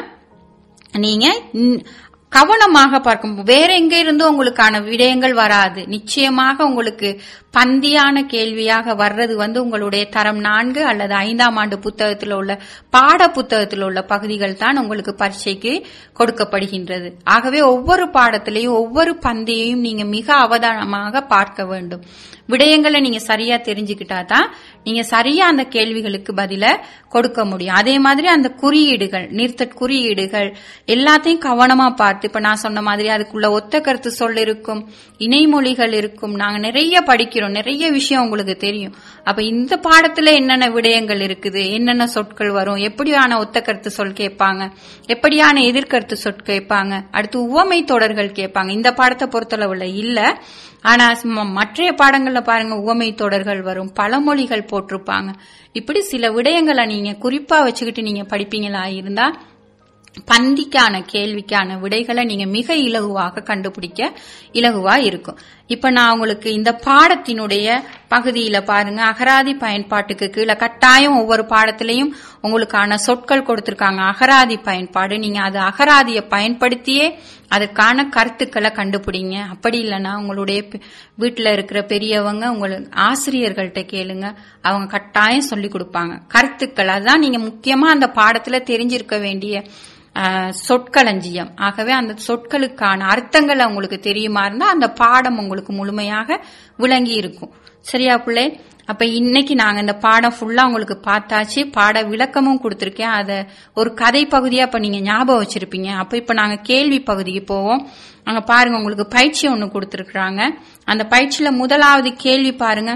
Speaker 1: நீங்க ம், கவனமாக பார்க்கும் வேற எங்க இருந்து உங்களுக்கான விடயங்கள் வராது நிச்சயமாக உங்களுக்கு பந்தியான கேள்வியாக வர்றது வந்து உங்களுடைய தரம் நான்கு அல்லது ஐந்தாம் ஆண்டு புத்தகத்தில் உள்ள பாட புத்தகத்தில் உள்ள பகுதிகள் தான் உங்களுக்கு பரீட்சைக்கு கொடுக்கப்படுகின்றது ஆகவே ஒவ்வொரு பாடத்திலையும் ஒவ்வொரு பந்தியையும் நீங்க மிக அவதானமாக பார்க்க வேண்டும் விடயங்களை நீங்க சரியா தெரிஞ்சுக்கிட்டா தான் நீங்க சரியா அந்த கேள்விகளுக்கு பதில கொடுக்க முடியும் அதே மாதிரி அந்த குறியீடுகள் நிறுத்த குறியீடுகள் எல்லாத்தையும் கவனமா பார்த்து இப்ப நான் சொன்ன மாதிரி அதுக்குள்ள ஒத்த கருத்து சொல் இருக்கும் இணைமொழிகள் இருக்கும் நாங்க நிறைய படிக்கிறோம் நிறைய விஷயம் உங்களுக்கு தெரியும் அப்ப இந்த பாடத்துல என்னென்ன விடயங்கள் இருக்குது என்னென்ன சொற்கள் வரும் எப்படியான ஒத்த கருத்து சொல் கேட்பாங்க எப்படியான எதிர்கருத்து சொல் கேட்பாங்க அடுத்து உவமை தொடர்கள் கேட்பாங்க இந்த பாடத்தை பொறுத்தளவுல இல்ல ஆனா ம- மற்றைய பாடங்கள்ல பாருங்க உவமை தொடர்கள் வரும் பழமொழிகள் போட்டிருப்பாங்க இப்படி சில விடயங்களை நீங்க குறிப்பா வச்சுக்கிட்டு நீங்க படிப்பீங்களா இருந்தா பந்திக்கான கேள்விக்கான விடைகளை நீங்க மிக இலகுவாக கண்டுபிடிக்க இலகுவா இருக்கும் இப்ப நான் உங்களுக்கு இந்த பாடத்தினுடைய பகுதியில பாருங்க அகராதி பயன்பாட்டுக்கு கீழே கட்டாயம் ஒவ்வொரு பாடத்திலையும் உங்களுக்கான சொற்கள் கொடுத்திருக்காங்க அகராதி பயன்பாடு நீங்க அது அகராதியை பயன்படுத்தியே அதுக்கான கருத்துக்களை கண்டுபிடிங்க அப்படி இல்லைன்னா உங்களுடைய பெ- வீட்டுல இருக்கிற பெரியவங்க உங்களுக்கு ஆசிரியர்கள்ட்ட கேளுங்க அவங்க கட்டாயம் சொல்லி கொடுப்பாங்க கருத்துக்கள் அதுதான் நீங்க முக்கியமா அந்த பாடத்துல தெரிஞ்சிருக்க வேண்டிய ஆஹ், சொற்களஞ்சியம் ஆகவே அந்த சொற்களுக்கான அர்த்தங்கள் உங்களுக்கு தெரியுமா இருந்தா அந்த பாடம் உங்களுக்கு முழுமையாக விளங்கி இருக்கும் சரியா பிள்ளை அப்ப இன்னைக்கு நாங்க இந்த பாடம் ஃபுல்லா உங்களுக்கு பார்த்தாச்சு பாட விளக்கமும் கொடுத்திருக்கேன் அத ஒரு கதை பகுதியா இப்ப நீங்க ஞாபகம் வச்சிருப்பீங்க அப்ப இப்ப நாங்க கேள்வி பகுதிக்கு போவோம் அங்க பாருங்க உங்களுக்கு பயிற்சி ஒண்ணு கொடுத்திருக்காங்க அந்த பயிற்சியில முதலாவது கேள்வி பாருங்க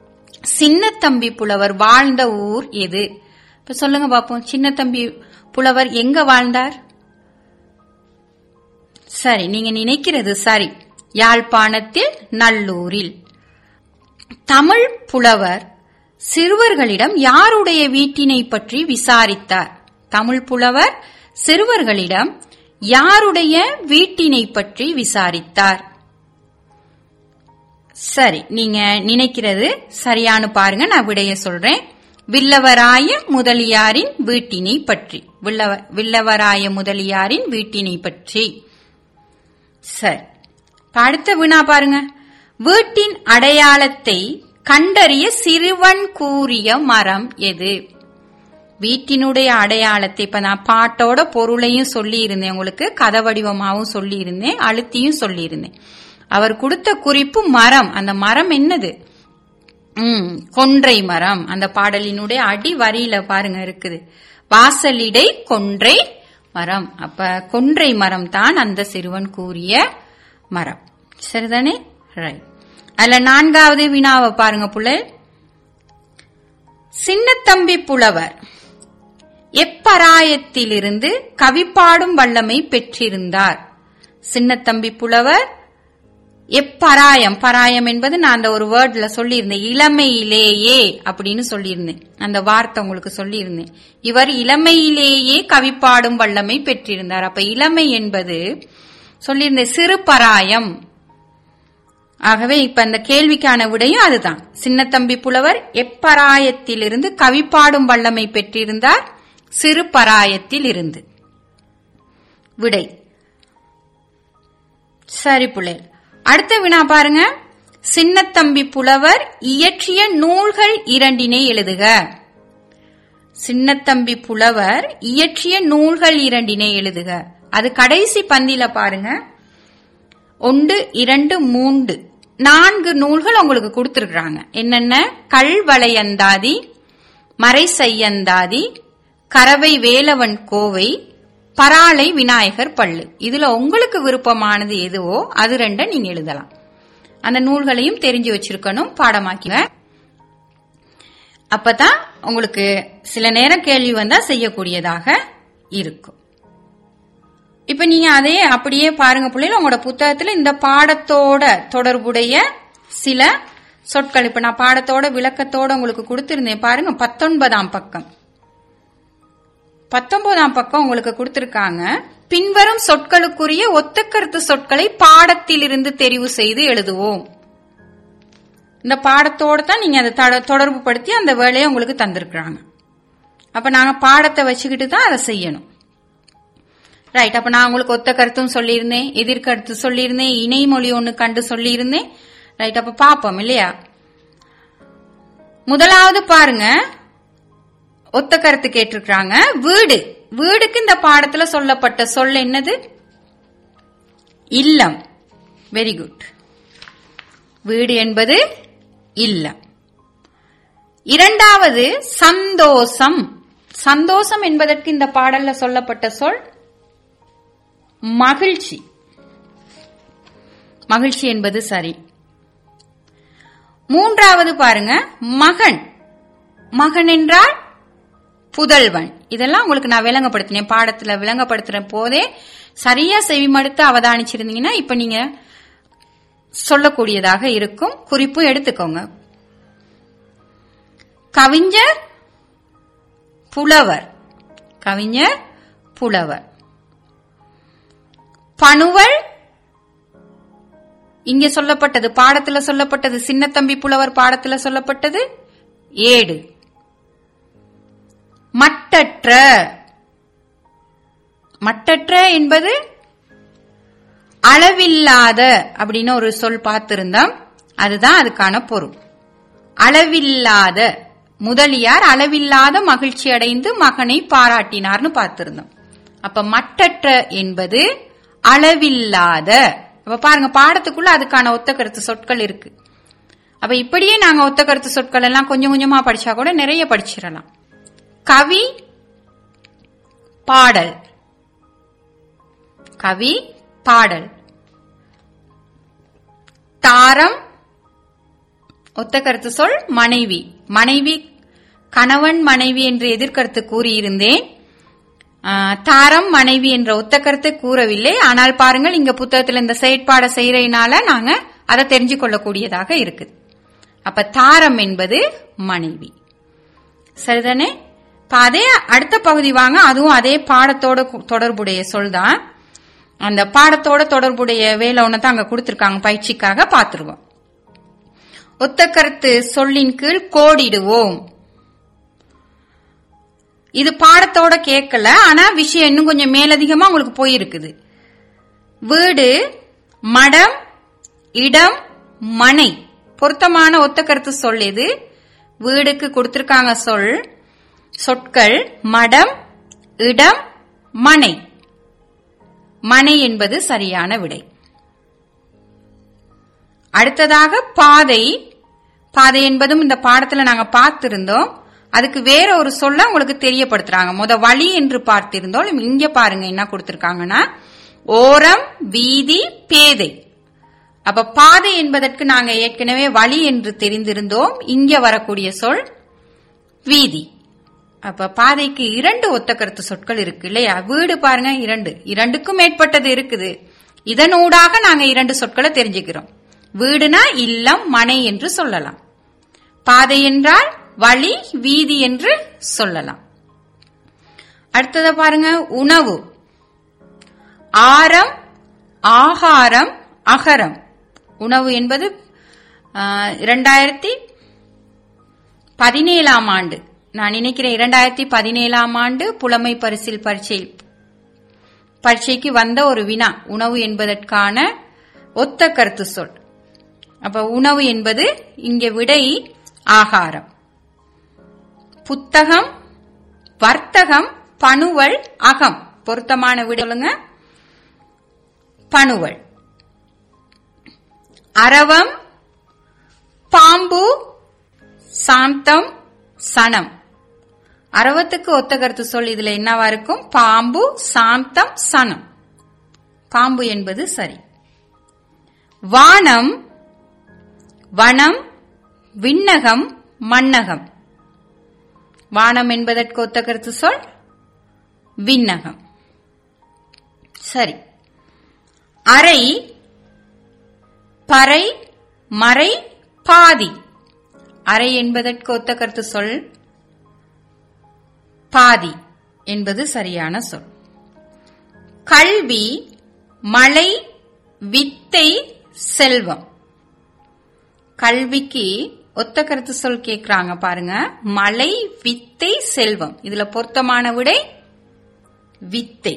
Speaker 1: சின்னத்தம்பி புலவர் வாழ்ந்த ஊர் எது இப்ப சொல்லுங்க பாப்போம் சின்னத்தம்பி புலவர் எங்க வாழ்ந்தார் சரி நீங்க நினைக்கிறது சரி யாழ்ப்பாணத்தில் நல்லூரில் தமிழ் புலவர் சிறுவர்களிடம் யாருடைய வீட்டினை பற்றி விசாரித்தார் தமிழ் புலவர் சிறுவர்களிடம் யாருடைய வீட்டினை பற்றி விசாரித்தார் சரி நீங்க நினைக்கிறது சரியானு பாருங்க நான் விடைய சொல்றேன் வில்லவராய முதலியாரின் வீட்டினை பற்றி வில்லவ- வில்லவராய முதலியாரின் வீட்டினை பற்றி சரி இப்ப அடுத்த வினா பாருங்க வீட்டின் அடையாளத்தை கண்டறிய சிறுவன் கூறிய மரம் எது வீட்டினுடைய அடையாளத்தை இப்ப நான் பாட்டோட பொருளையும் சொல்லி இருந்தேன் உங்களுக்கு கதை வடிவமாவும் சொல்லி இருந்தேன் அழுத்தியும் சொல்லி இருந்தேன் அவர் கொடுத்த குறிப்பு மரம் அந்த மரம் என்னது ம் கொன்றை மரம் அந்த பாடலினுடைய அடி வரியில பாருங்க இருக்குது வாசலிடை கொன்றை மரம் அப்ப கொன்றை மரம் தான் அந்த சிறுவன் கூறிய மரம் சரிதானே ரைட் அதுல நான்காவது வினாவை பாருங்க புள்ள சின்னத்தம்பி புலவர் எப்பராயத்திலிருந்து கவிப்பாடும் வல்லமை பெற்றிருந்தார் சின்னத்தம்பி புலவர் எப்பராயம் பராயம் என்பது நான் அந்த ஒரு வேர்ட்ல சொல்லியிருந்தேன் இளமையிலேயே அப்படின்னு சொல்லியிருந்தேன் அந்த வார்த்தை உங்களுக்கு சொல்லியிருந்தேன் இவர் இளமையிலேயே கவிப்பாடும் வல்லமை பெற்றிருந்தார் அப்ப இளமை என்பது சொல்லியிருந்தேன் சிறு பராயம் ஆகவே இப்ப அந்த கேள்விக்கான விடையும் அதுதான் சின்னத்தம்பி புலவர் எப்பராயத்திலிருந்து கவிப்பாடும் வல்லமை பெற்றிருந்தார் சிறு பராயத்தில் இருந்து விடை சரி புள்ளைகள் அடுத்த வினா பாருங்க சின்னத்தம்பி புலவர் இயற்றிய நூல்கள் இரண்டினை எழுதுக சின்னத்தம்பி புலவர் இயற்றிய நூல்கள் இரண்டினை எழுதுக அது கடைசி பந்தில பாருங்க ஒன்று இரண்டு மூன்று நான்கு நூல்கள் உங்களுக்கு கொடுத்திருக்கிறாங்க என்னென்ன கல்வளையந்தாதி மறைசையந்தாதி கரவை வேலவன் கோவை பராளை விநாயகர் பள்ளு இதுல உங்களுக்கு விருப்பமானது எதுவோ அது ரெண்ட நீங்க எழுதலாம் அந்த நூல்களையும் தெரிஞ்சு வச்சிருக்கணும் பாடமாக்கிவ அப்பதான் உங்களுக்கு சில நேரம் கேள்வி வந்தா செய்யக்கூடியதாக இருக்கும் இப்ப நீங்க அதே அப்படியே பாருங்க பிள்ளைகள் உங்களோட புத்தகத்துல இந்த பாடத்தோட தொடர்புடைய சில சொற்கள் இப்ப நான் பாடத்தோட விளக்கத்தோட உங்களுக்கு கொடுத்திருந்தேன் பாருங்க பத்தொன்பதாம் பக்கம் பத்தொன்பதாம் பக்கம் உங்களுக்கு கொடுத்திருக்காங்க பின்வரும் சொற்களுக்குரிய ஒத்த கருத்து சொற்களை பாடத்திலிருந்து தெரிவு செய்து எழுதுவோம் இந்த பாடத்தோட தான் நீங்க அதை தட- தொடர்பு படுத்தி அந்த வேலையை உங்களுக்கு தந்திருக்கிறாங்க அப்ப நாங்க பாடத்தை வச்சுக்கிட்டு தான் அதை செய்யணும் ரைட் அப்ப நான் உங்களுக்கு ஒத்த கருத்தும் சொல்லியிருந்தேன் எதிர்கருத்து சொல்லியிருந்தேன் இணைமொழி ஒண்ணு கண்டு சொல்லியிருந்தேன் ரைட் அப்ப பாப்போம் இல்லையா முதலாவது பாருங்க ஒத்த கருத்து கேட்டிருக்கிறாங்க வீடு வீடுக்கு இந்த பாடத்துல சொல்லப்பட்ட சொல் என்னது இல்லம் வெரி குட் வீடு என்பது இல்லம் இரண்டாவது சந்தோஷம் சந்தோஷம் என்பதற்கு இந்த பாடல்ல சொல்லப்பட்ட சொல் மகிழ்ச்சி மகிழ்ச்சி என்பது சரி மூன்றாவது பாருங்க மகன் மகன் என்றால் புதல்வன் இதெல்லாம் உங்களுக்கு நான் விளங்கப்படுத்தினேன் பாடத்துல விளங்கப்படுத்துற போதே சரியா செவிமடுத்து அவதானிச்சிருந்தீங்கன்னா இப்ப நீங்க சொல்லக்கூடியதாக இருக்கும் குறிப்பும் எடுத்துக்கோங்க கவிஞர் புலவர் கவிஞர் புலவர் பணுவல் இங்க சொல்லப்பட்டது பாடத்துல சொல்லப்பட்டது சின்னத்தம்பி புலவர் பாடத்துல சொல்லப்பட்டது ஏடு மட்டற்ற மட்டற்ற என்பது அளவில்லாத அப்படின்னு ஒரு சொல் பார்த்திருந்தோம் அதுதான் அதுக்கான பொருள் அளவில்லாத முதலியார் அளவில்லாத மகிழ்ச்சி அடைந்து மகனை பாராட்டினார்னு பார்த்திருந்தோம் அப்ப மட்டற்ற என்பது அளவில்லாத அப்ப பாருங்க பாடத்துக்குள்ள அதுக்கான ஒத்த கருத்து சொற்கள் இருக்கு அப்ப இப்படியே நாங்க ஒத்த கருத்து சொற்கள் எல்லாம் கொஞ்சம் கொஞ்சமா படிச்சா கூட நிறைய படிச்சிடலாம் கவி பாடல் கவி பாடல் தாரம் ஒத்த கருத்து சொல் மனைவி மனைவி கணவன் மனைவி என்று எதிர்கருத்து கூறியிருந்தேன் ஆ, தாரம் மனைவி என்ற ஒத்த கருத்தை கூறவில்லை ஆனால் பாருங்கள் இங்க புத்தகத்துல இந்த செயற்பாடை செய்யறதுனால நாங்க அதை தெரிஞ்சு கொள்ளக்கூடியதாக இருக்குது அப்ப தாரம் என்பது மனைவி சரிதானே இப்ப அதே அடுத்த பகுதி வாங்க அதுவும் அதே பாடத்தோட கு- தொடர்புடைய சொல் தான் அந்த பாடத்தோட தொடர்புடைய வேலை ஒண்ணு தான் அங்க கொடுத்திருக்காங்க பயிற்சிக்காக பார்த்துருவோம் ஒத்த கருத்து சொல்லின் கீழ் கோடிடுவோம் இது பாடத்தோட கேட்கல ஆனா விஷயம் இன்னும் கொஞ்சம் மேலதிகமா உங்களுக்கு போயிருக்குது வீடு மடம் இடம் மனை பொருத்தமான ஒத்த கருத்து சொல் இது வீடுக்கு கொடுத்திருக்காங்க சொல் சொற்கள் மடம் இடம் மனை மனை என்பது சரியான விடை அடுத்ததாக பாதை பாதை என்பதும் இந்த பாடத்துல நாங்க பார்த்திருந்தோம் அதுக்கு வேற ஒரு சொல்ல உங்களுக்கு தெரியப்படுத்துறாங்க முத வழி என்று பார்த்திருந்தோம் இங்க பாருங்க என்ன கொடுத்திருக்காங்கன்னா ஓரம் வீதி பேதை அப்ப பாதை என்பதற்கு நாங்க ஏற்கனவே வழி என்று தெரிந்திருந்தோம் இங்க வரக்கூடிய சொல் வீதி அப்ப பாதைக்கு இரண்டு ஒத்த கருத்து சொற்கள் இருக்கு இல்லையா வீடு பாருங்க இரண்டு இரண்டுக்கும் மேற்பட்டது இருக்குது இதனூடாக நாங்க இரண்டு சொற்களை தெரிஞ்சுக்கிறோம் வீடுனா இல்லம் மனை என்று சொல்லலாம் பாதை என்றால் வழி வீதி என்று சொல்லலாம் அடுத்தத பாருங்க உணவு ஆரம் ஆகாரம் அகரம் உணவு என்பது இரண்டாயிரத்தி பதினேழாம் ஆண்டு நான் நினைக்கிறேன் இரண்டாயிரத்தி பதினேழாம் ஆண்டு புலமை பரிசில் பரீட்சை பரீட்சைக்கு வந்த ஒரு வினா உணவு என்பதற்கான ஒத்த கருத்து சொல் அப்ப உணவு என்பது இங்க விடை ஆகாரம் புத்தகம் வர்த்தகம் பணுவல் அகம் பொருத்தமான விடை சொல்லுங்க பணுவல் அரவம் பாம்பு சாந்தம் சனம் அரவத்துக்கு ஒத்த கருத்து சொல் இதுல என்னவா இருக்கும் பாம்பு சாந்தம் சனம் பாம்பு என்பது சரி வானம் வனம் விண்ணகம் மண்ணகம் வானம் என்பதற்கு ஒத்த கருத்து சொல் விண்ணகம் சரி அறை பறை மறை பாதி அறை என்பதற்கு ஒத்த கருத்து சொல் பாதி என்பது சரியான சொல் கல்வி மழை வித்தை செல்வம் கல்விக்கு ஒத்த கருத்து சொல் கேக்குறாங்க பாருங்க மலை வித்தை செல்வம் இதுல பொருத்தமான விடை வித்தை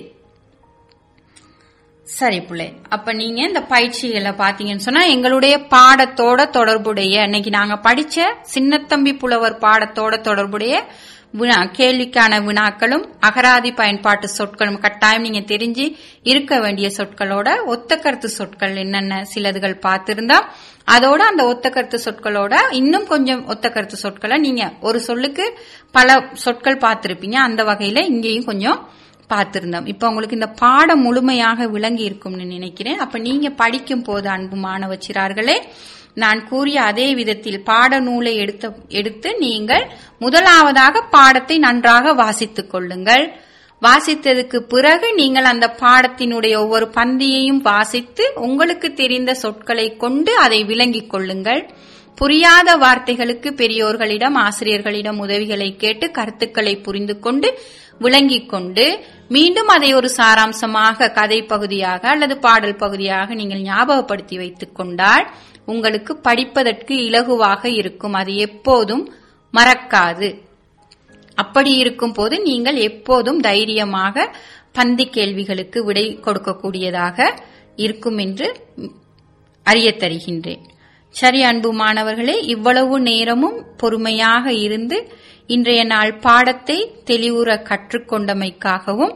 Speaker 1: சரி பிள்ளை அப்ப நீங்க இந்த பயிற்சிகளை பாத்தீங்கன்னு சொன்னா எங்களுடைய பாடத்தோட தொடர்புடைய இன்னைக்கு நாங்க படிச்ச சின்னத்தம்பி புலவர் பாடத்தோட தொடர்புடைய வினா கேள்விக்கான வினாக்களும் அகராதி பயன்பாட்டு சொற்களும் கட்டாயம் நீங்க தெரிஞ்சு இருக்க வேண்டிய சொற்களோட ஒத்த கருத்து சொற்கள் என்னென்ன சிலதுகள் பார்த்திருந்தா அதோட அந்த ஒத்த கருத்து சொற்களோட இன்னும் கொஞ்சம் ஒத்த கருத்து சொற்களை நீங்க ஒரு சொல்லுக்கு பல சொற்கள் பார்த்திருப்பீங்க அந்த வகையில இங்கேயும் கொஞ்சம் பார்த்திருந்தோம் இப்ப உங்களுக்கு இந்த பாடம் முழுமையாக விளங்கி இருக்கும்னு நினைக்கிறேன் அப்ப நீங்க படிக்கும் போது அன்பு மாணவ சிறார்களே நான் கூறிய அதே விதத்தில் பாடநூலை எடுத்து எடுத்து நீங்கள் முதலாவதாக பாடத்தை நன்றாக வாசித்துக் கொள்ளுங்கள் வாசித்ததுக்கு பிறகு நீங்கள் அந்த பாடத்தினுடைய ஒவ்வொரு பந்தியையும் வாசித்து உங்களுக்கு தெரிந்த சொற்களை கொண்டு அதை விளங்கிக் கொள்ளுங்கள் புரியாத வார்த்தைகளுக்கு பெரியோர்களிடம் ஆசிரியர்களிடம் உதவிகளை கேட்டு கருத்துக்களை புரிந்து கொண்டு விளங்கிக் கொண்டு மீண்டும் அதை ஒரு சாராம்சமாக கதை பகுதியாக அல்லது பாடல் பகுதியாக நீங்கள் ஞாபகப்படுத்தி வைத்துக் கொண்டால் உங்களுக்கு படிப்பதற்கு இலகுவாக இருக்கும் அது எப்போதும் மறக்காது அப்படி இருக்கும் போது நீங்கள் எப்போதும் தைரியமாக பந்தி கேள்விகளுக்கு விடை கொடுக்கக்கூடியதாக இருக்கும் என்று அறிய தருகின்றேன் சரி அன்பு மாணவர்களே இவ்வளவு நேரமும் பொறுமையாக இருந்து இன்றைய நாள் பாடத்தை தெளிவுற கற்றுக்கொண்டமைக்காகவும்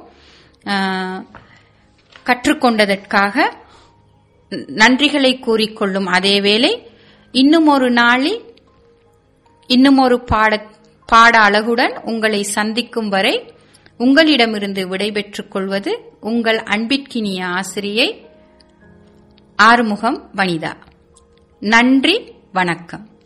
Speaker 1: கற்றுக்கொண்டதற்காக நன்றிகளை கூறிக்கொள்ளும் அதேவேளை இன்னும் ஒரு நாளில் இன்னும் ஒரு பாட பாட அழகுடன் உங்களை சந்திக்கும் வரை உங்களிடமிருந்து விடைபெற்றுக் கொள்வது உங்கள் அன்பிற்கினிய ஆசிரியை ஆறுமுகம் வனிதா நன்றி வணக்கம்